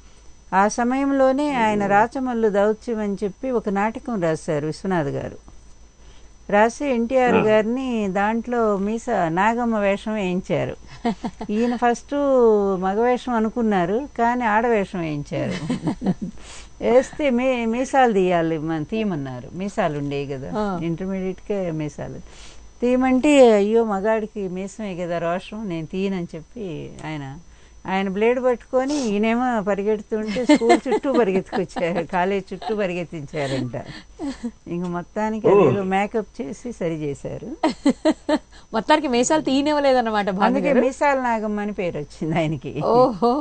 ఆ సమయంలోనే ఆయన రాచమల్లు దౌత్యం అని చెప్పి ఒక నాటకం రాశారు విశ్వనాథ్ గారు రాసి ఎన్టీఆర్ ఆ. గారిని దాంట్లో మీస నాగమ్మ వేషం వేయించారు ఈయన ఫస్ట్ మగవేషం అనుకున్నారు కానీ ఆడవేషం వేయించారు వేస్తే మీ మీసాలు తీయాలి మన తీయమన్నారు మీసాలు ఉండేవి కదా ఆ. ఇంటర్మీడియట్కే మీసాలు తీయమంటే అయ్యో మగాడికి మీసమే కదా రోషం నేను తీయనని చెప్పి ఆయన ఆయన బ్లేడ్ పట్టుకొని ఈయనేమో పరిగెడుతుంటే స్కూల్ చుట్టూ పరిగెత్తుకొచ్చారు కాలేజ్ చుట్టూ పరిగెత్తించారంట ఇంక మొత్తానికి ఓ. అదేదో మేకప్ చేసి సరి చేశారు మొత్తానికి మీసాలు తీయనివ్వలేదన్నమాట భాను అందుకే గారు. మీసాల నాగమ్మ అని పేరు వచ్చింది ఆయనకి ఓహో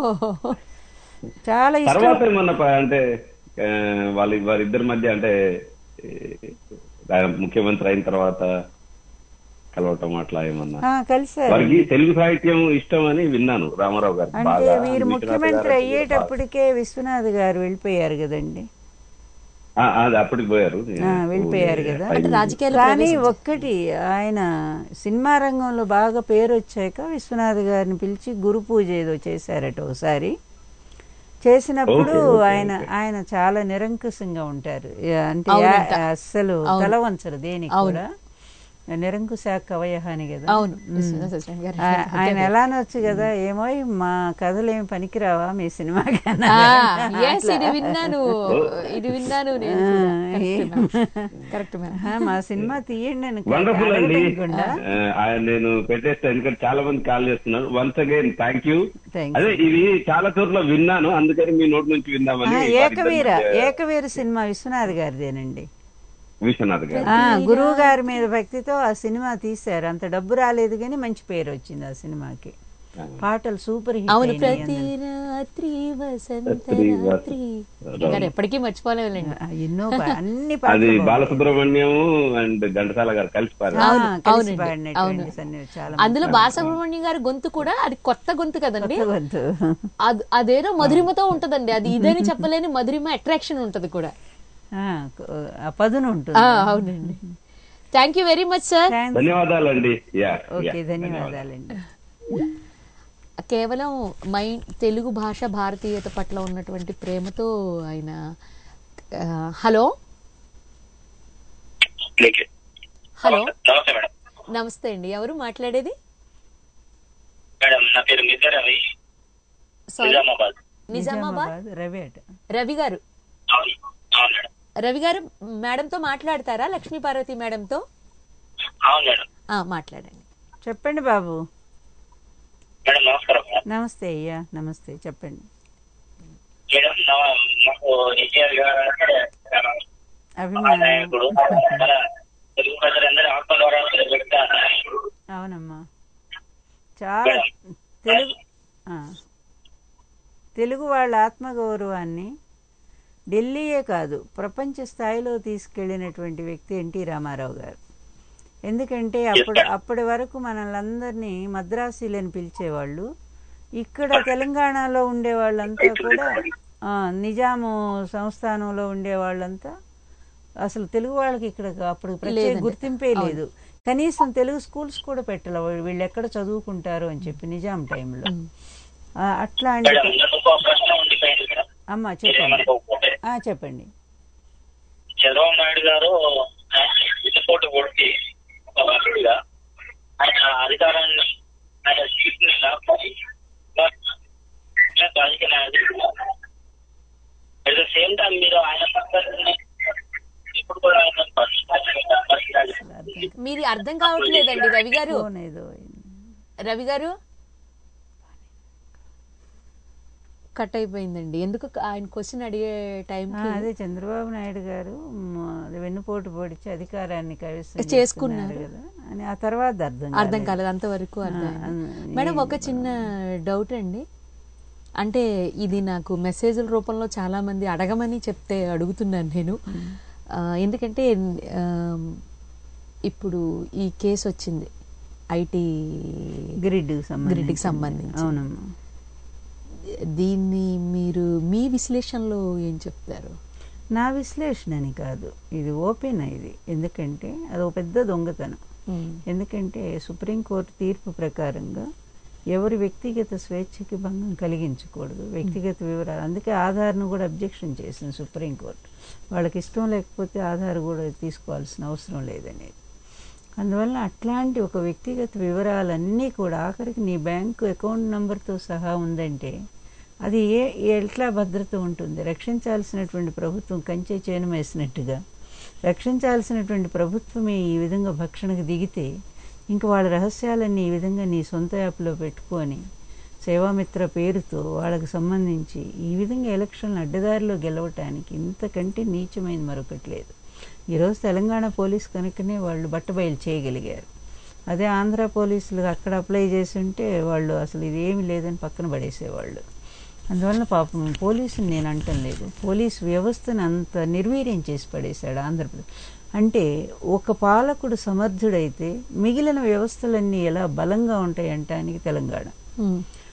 చాలా తర్వాత ఇష్టం ఏమన్నా ప- అంటే ఆ, వాళ్ళ వారిద్దరి మధ్య అంటే ఏ, ఆయన ముఖ్యమంత్రి అయిన తర్వాత కలవటం అట్లా ఏమన్నా ఆ, కలిశారు వారికి తెలుగు సాహిత్యం ఇష్టం అని విన్నాను రామారావు గారు అంటే బాగా వీరు విశ్వనాథ్ ముఖ్యమంత్రి గారు అయ్యేటప్పటికే విశ్వనాథ్ గారు వెళ్ళిపోయారు కదండి ఆ, అది అప్పటికి పోయారు ఆ, వెళ్ళిపోయారు కదా ఐదు- కానీ ఒక్కటి ఆయన సినిమా రంగంలో బాగా పేరు వచ్చాక విశ్వనాథ్ గారిని పిలిచి గురు పూజ ఏదో చేశారట ఒకసారి చేసినప్పుడు ఓకే, ఓకే, ఆయన ఆయన చాలా నిరంకుశంగా ఉంటారు యా- అంటే అవునంట. యా- అస్సలు అవును. తల వంచరు దేనికి అవును. కూడా నిరంకుశ కవయహ అని కదా అవును. ఉమ్. విశ్వనాథ సత్యనారాయణ గారు ఆ- అంతే ఆయన కదా. ఎలా అనొచ్చు కదా ఏమో మా కథలు ఏమి పనికిరావా మీ సినిమా ఎస్ ఇది విన్నాను ఇది విన్నాను నేను కరెక్ట్ మేడం మా సినిమా తీయండి అని వండర్ఫుల్ అండి అడగకుండా. ఆ, ఆయన నేను పెట్టేస్తాను ఎందుకంటే చాలా మంది కాల్ చేస్తున్నారు once again thank you Thanks. అదే ఇది చాలా చోట్ల విన్నాను అందుకని మీ నోటి నుంచి విందామని ఆ, వారిద్దరి ఏకవీర మధ్య ఏకవీర సినిమా విశ్వనాథ్ గారిదేనండి విశ్వనాథ్ గారు ఆ, గురువు గారి మీద భక్తితో ఆ సినిమా తీశారు అంత డబ్బు రాలేదు కానీ మంచి పేరు వచ్చింది ఆ సినిమాకి పాటలు సూపర్ హిట్ అవును అయినాయి ప్రతి అందరూ. రాత్రి వసంత రాత్రి రాత్రి వసంత ఇంకా ఎప్పటికీ మర్చిపోలేములేండి ఎన్నో పా- అన్ని అది పాటలు బాలసుబ్రహ్మణ్యం అండ్ ఘంటసాల గారు కలిసి పాడారు అవును కలిసి అవునండి పాడినటువంటి అవును సన్నివేశాలు చాలా అందులో మంచి బాలసుబ్రహ్మణ్యం గారి గొంతు కూడా అది కొత్త గొంతు కదండి కొత్త గొంతు. అది అదేదో మధురిమతో ఉంటదండి అది ఇదని చెప్పలేని మధురిమ అట్రాక్షన్ ఉంటది కూడా ఆ, ఆ పదును ఉంటుంది ఆ, అవునండి thank you very much sir ధన్యవాదాలండి యా ఓకే ధన్యవాదాలండి కేవలం మై తెలుగు భాష భారతీయత పట్ల ఉన్నటువంటి ప్రేమతో ఆయన ఆ, హలో హలో నమస్తే మేడం నమస్తే అండి ఎవరు మాట్లాడేది మేడం నా పేరు మిద్దె రవి Sorry. నిజామాబాద్ నిజామాబాద్ రవి అట రవి గారు అవును అవును మేడం రవి గారు మేడంతో మాట్లాడతారా లక్ష్మీ పార్వతి మేడంతో అవును మేడం ఆ, మాట్లాడండి చెప్పండి బాబు మేడం నమస్కారం మేడం నమస్తే అయ్యా నమస్తే చెప్పండి మేడం నా- మాకు ఎన్టీఆర్ గారు అంటే చాలా అభిమానం నాయకుడు మన తెలుగు ప్రజలందరూ ఆత్మగౌరవం వ్యక్తి నాయకుడు అవునమ్మా చాలా తెలుగు ఆ. తెలుగు వాళ్ళ ఆత్మగౌరవాన్ని ఢిల్లీయే కాదు ప్రపంచ స్థాయిలో తీసుకెళ్ళినటువంటి వ్యక్తి ఎన్టీ రామారావు గారు ఎందుకంటే అప్పుడు అప్పటి వరకు మనల్ని మద్రాసీలని పిలిచేవాళ్ళు ఇక్కడ తెలంగాణలో ఉండే వాళ్ళంతా కూడా ఆ, నిజాము సంస్థానంలో ఉండే వాళ్ళంతా అసలు తెలుగు వాళ్ళకి ఇక్కడ అప్పుడు ప్రత్యేక లేదండి. గుర్తింపే అవును. లేదు కనీసం తెలుగు స్కూల్స్ కూడా పెట్టాలి వీళ్ళు ఎక్కడ చదువుకుంటారు అని చెప్పి నిజాం టైంలో ఆ, అట్లాంటి మేడం నాకు ఒక ప్రశ్న ఉండిపోయింది మేడం అమ్మ మీరు చెప్పండి ఏమనుకోకపోతే ఆ, చెప్పండి చంద్రబాబు నాయుడు గారు విజయపోటు కొట్టి ఒక భక్తుడిగా ఆయన అధికారాన్ని ఆయన సీట్ని లాక్కొని రాజకీయ నాయకుడు అట్ ద సేమ్ టైం మీరు ఆయన పక్కనే ఇప్పుడు కూడా ఆయన పరిస్థితి మీది అర్థం కావట్లేదండి రవి గారు ఫోన్ ఏదో రవి గారు కట్ అయిపోయిందండి ఎందుకు ఆయన క్వశ్చన్ అడిగే ఆ, టైంకి అదే చంద్రబాబు నాయుడు గారు మ, అది వెన్నుపోటు పొడిచి అధికారాన్ని కైవసం చేసుకున్నారు. చేసుకున్నారు కదా అని ఆ తర్వాత అర్థం అర్థం కాలేదు. కాలేదు అంతవరకు అర్థం ఆ, ఆ, మేడం ఈ- ఒక చిన్న డౌట్ అండి అంటే ఇది నాకు మెసేజ్ల రూపంలో చాలా మంది అడగమని చెప్తే అడుగుతున్నాను నేను ఆ, ఎందుకంటే ఆ, ఇప్పుడు ఈ కేసు వచ్చింది ఐటీ గ్రిడ్ గ్రిడ్కి సంబంధించి అవునమ్మా దీన్ని మీరు మీ విశ్లేషణలో ఏం చెప్తారు నా విశ్లేషణ అని కాదు ఇది ఓపెన్ ఇది ఎందుకంటే అది ఒక పెద్ద దొంగతనం ఎందుకంటే సుప్రీంకోర్టు తీర్పు ప్రకారంగా ఎవరి వ్యక్తిగత స్వేచ్ఛకి భంగం కలిగించకూడదు వ్యక్తిగత వివరాలు అందుకే ఆధార్ను కూడా అబ్జెక్షన్ చేసింది సుప్రీంకోర్టు వాళ్ళకి ఇష్టం లేకపోతే ఆధార్ కూడా తీసుకోవాల్సిన అవసరం లేదనేది అందువల్ల అట్లాంటి ఒక వ్యక్తిగత వివరాలన్నీ కూడా ఆఖరికి నీ బ్యాంకు అకౌంట్ నంబర్తో సహా ఉందంటే అది ఏ ఎట్లా భద్రత ఉంటుంది రక్షించాల్సినటువంటి ప్రభుత్వం కంచె చేను వేసినట్టుగా రక్షించాల్సినటువంటి ప్రభుత్వమే ఈ విధంగా భక్షణకు దిగితే ఇంక వాళ్ళ రహస్యాలన్నీ ఈ విధంగా నీ సొంత యాప్లో పెట్టుకొని సేవామిత్ర పేరుతో వాళ్ళకి సంబంధించి ఈ విధంగా ఎలక్షన్లు అడ్డదారిలో గెలవటానికి ఇంతకంటే నీచమైనది మరొకటి లేదు ఈరోజు తెలంగాణ పోలీస్ కనుకనే వాళ్ళు బట్టబయలు చేయగలిగారు అదే ఆంధ్ర పోలీసులు అక్కడ అప్లై చేసి ఉంటే వాళ్ళు అసలు ఇది ఏమి లేదని పక్కన పడేసేవాళ్ళు అందువల్ల పాపం పోలీసుని నేను అంటం లేదు పోలీసు వ్యవస్థను అంత నిర్వీర్యం చేసి పడేశాడు ఆంధ్రప్రదేశ్ అంటే ఒక పాలకుడు సమర్థుడైతే మిగిలిన వ్యవస్థలన్నీ ఎలా బలంగా ఉంటాయి అంటానికి తెలంగాణ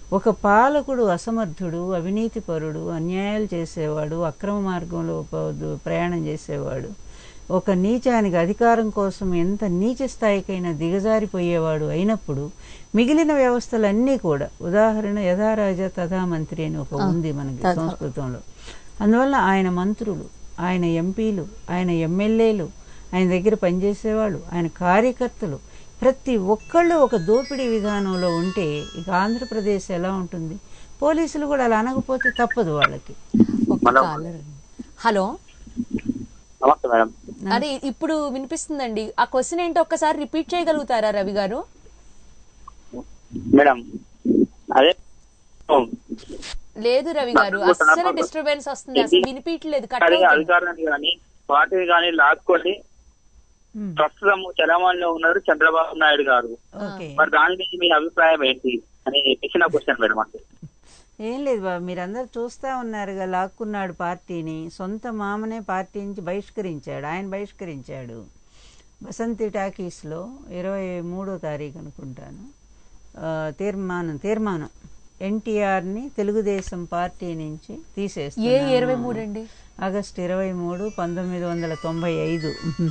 ఒక పాలకుడు అసమర్థుడు అవినీతిపరుడు అన్యాయాలు చేసేవాడు అక్రమ మార్గంలో ప- ప్రయాణం చేసేవాడు ఒక నీచానికి అధికారం కోసం ఎంత నీచ స్థాయికైనా దిగజారిపోయేవాడు అయినప్పుడు మిగిలిన వ్యవస్థలన్నీ కూడా ఉదాహరణ యథారాజ తథా మంత్రి అని ఒక ఆ, ఉంది మనకి తథా. సంస్కృతంలో అందువల్ల ఆయన మంత్రులు ఆయన ఎంపీలు ఆయన ఎమ్మెల్యేలు ఆయన దగ్గర పనిచేసేవాళ్ళు ఆయన కార్యకర్తలు ప్రతి ఒక్కళ్ళు ఒక దోపిడీ విధానంలో ఉంటే ఇక ఆంధ్రప్రదేశ్ ఎలా ఉంటుంది పోలీసులు కూడా అలా అనకపోతే తప్పదు వాళ్ళకి హలో నమస్తే మేడం అదే ఇప్పుడు వినిపిస్తుందండి ఆ క్వశ్చన్ ఏంటో ఒక్కసారి రిపీట్ చేయగలుగుతారా రవి గారు మేడం అదే లేదు రవి గారు అస్సలు డిస్టర్బెన్స్ వస్తుంది అసలు వినిపించలేదు కట్ అడిగే అవుతుంది. అధికారాన్ని కానీ పార్టీని కానీ లాక్కొని ప్రస్తుతం చలమాన్లో ఉన్నారు చంద్రబాబు నాయుడు గారు ఓకే మరి దాని నుంచి మీ అభిప్రాయం ఏంటి అని చెప్పేసి నా క్వశ్చన్ మేడం అంటే ఏం లేదు బాబు మీరందరూ చూస్తా ఉన్నారుగా లాక్కున్నాడు పార్టీని సొంత మామనే పార్టీ నుంచి బహిష్కరించాడు ఆయన బహిష్కరించాడు వసంతి టాకీస్లో ఇరవై మూడో తారీఖు అనుకుంటాను ఆ, తీర్మానం తీర్మానం ఎన్టీఆర్ని తెలుగుదేశం పార్టీ నుంచి ఏ తీసేస్తున్నాము. ఇరవై మూడు అండి ఆగస్టు ఇరవై మూడు పంతొమ్మిది వందల తొంభై ఐదు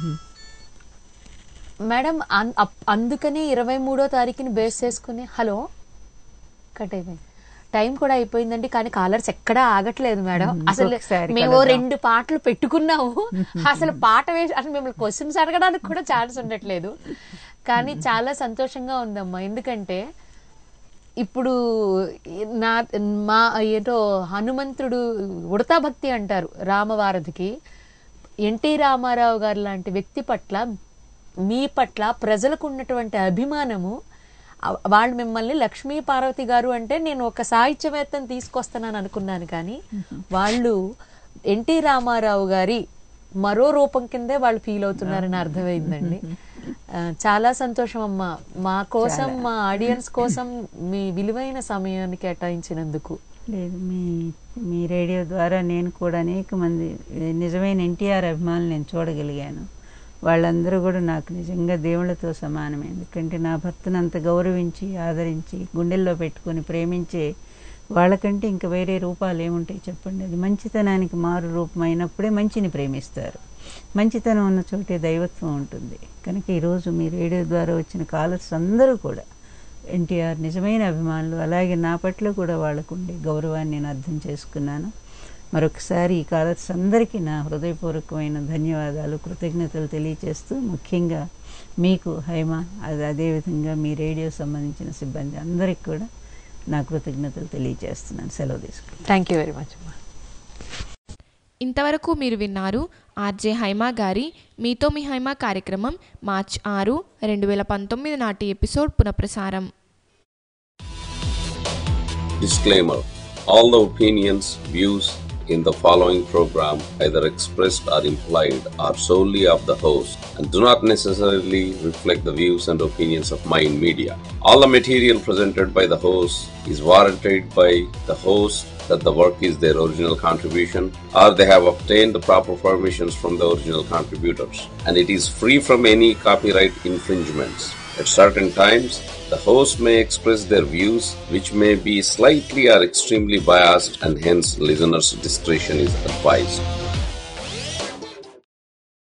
మేడం అన్- అప్- అందుకనే ఇరవై మూడో తారీఖుని బేస్ చేసుకుని హలో కట్ అయిపోయింది టైం కూడా అయిపోయిందండి కానీ కాలర్స్ ఎక్కడా ఆగట్లేదు మేడం మ్మ్. అసలు ఇంకొకసారి మేము కలుద్దాం. రెండు పాటలు పెట్టుకున్నాము అసలు పాట వేసి అసలు మిమ్మల్ని క్వశ్చన్స్ అడగడానికి కూడా ఛాన్స్ ఉండట్లేదు కానీ చాలా సంతోషంగా ఉందమ్మా ఎందుకంటే ఇప్పుడు నా మా ఏదో హనుమంతుడు ఉడతా భక్తి అంటారు రామవారధికి ఎన్టీ రామారావు గారు లాంటి వ్యక్తి పట్ల మీ పట్ల ప్రజలకు ఉన్నటువంటి అభిమానము ఆ- వాళ్ళు మిమ్మల్ని లక్ష్మీ పార్వతి గారు అంటే నేను ఒక సాహిత్యవేత్తని తీసుకొస్తున్నాను అనుకున్నాను కానీ వాళ్ళు ఎన్టీ రామారావు గారి మరో రూపం కిందే వాళ్ళు ఫీల్ అవుతున్నారని అర్థమైందండి ఆ, చాలా సంతోషం అమ్మా మా కోసం మా ఆడియన్స్ కోసం మీ విలువైన సమయాన్ని కేటాయించినందుకు లేదు మీ మీ రేడియో ద్వారా నేను కూడా అనేక మంది ఏ, నిజమైన ఎన్టీఆర్ అభిమానులు నేను చూడగలిగాను వాళ్ళందరూ కూడా నాకు నిజంగా దేవుళ్ళతో సమానమే ఎందుకంటే నా భర్తను అంత గౌరవించి ఆదరించి గుండెల్లో పెట్టుకొని ప్రేమించే వాళ్ళకంటే ఇంకా వేరే రూపాలు ఏముంటాయి చెప్పండి అది మంచితనానికి మారు రూపం అయినప్పుడే మంచిని ప్రేమిస్తారు మంచితనం ఉన్న చోటే దైవత్వం ఉంటుంది కనుక ఈరోజు మీ రేడియో ద్వారా వచ్చిన కాలర్స్ అందరూ కూడా ఎన్టీఆర్ నిజమైన అభిమానులు అలాగే నా పట్ల కూడా వాళ్ళకు ఉండే గౌరవాన్ని నేను అర్థం చేసుకున్నాను మరొకసారి ఈ కాలర్స్ అందరికీ నా హృదయపూర్వకమైన ధన్యవాదాలు కృతజ్ఞతలు తెలియచేస్తూ ముఖ్యంగా మీకు హైమ అది అదేవిధంగా మీ రేడియో సంబంధించిన సిబ్బంది అందరికీ కూడా నా కృతజ్ఞతలు తెలియజేస్తున్నాను సెలవు తీసుకుంటాను థ్యాంక్ యూ వెరీ మచ్ అమ్మా ఇంతవరకు మీరు విన్నారు ఆర్జే హైమా గారి మీతో మీ హైమా కార్యక్రమం మార్చ్ ఆరు రెండు వేల పంతొమ్మిది నాటి ఎపిసోడ్ పునఃప్రసారం Disclaimer All the opinions, views in the following program, either expressed or implied, are solely of the host and do not necessarily reflect the views and opinions of Mind Media. All the material presented by the host is warranted by the host that the work is their original contribution or they have obtained the proper permissions from the original contributors and it is free from any copyright infringements. At certain times, the host may express their views which may be slightly or extremely biased and hence listeners' discretion is advised.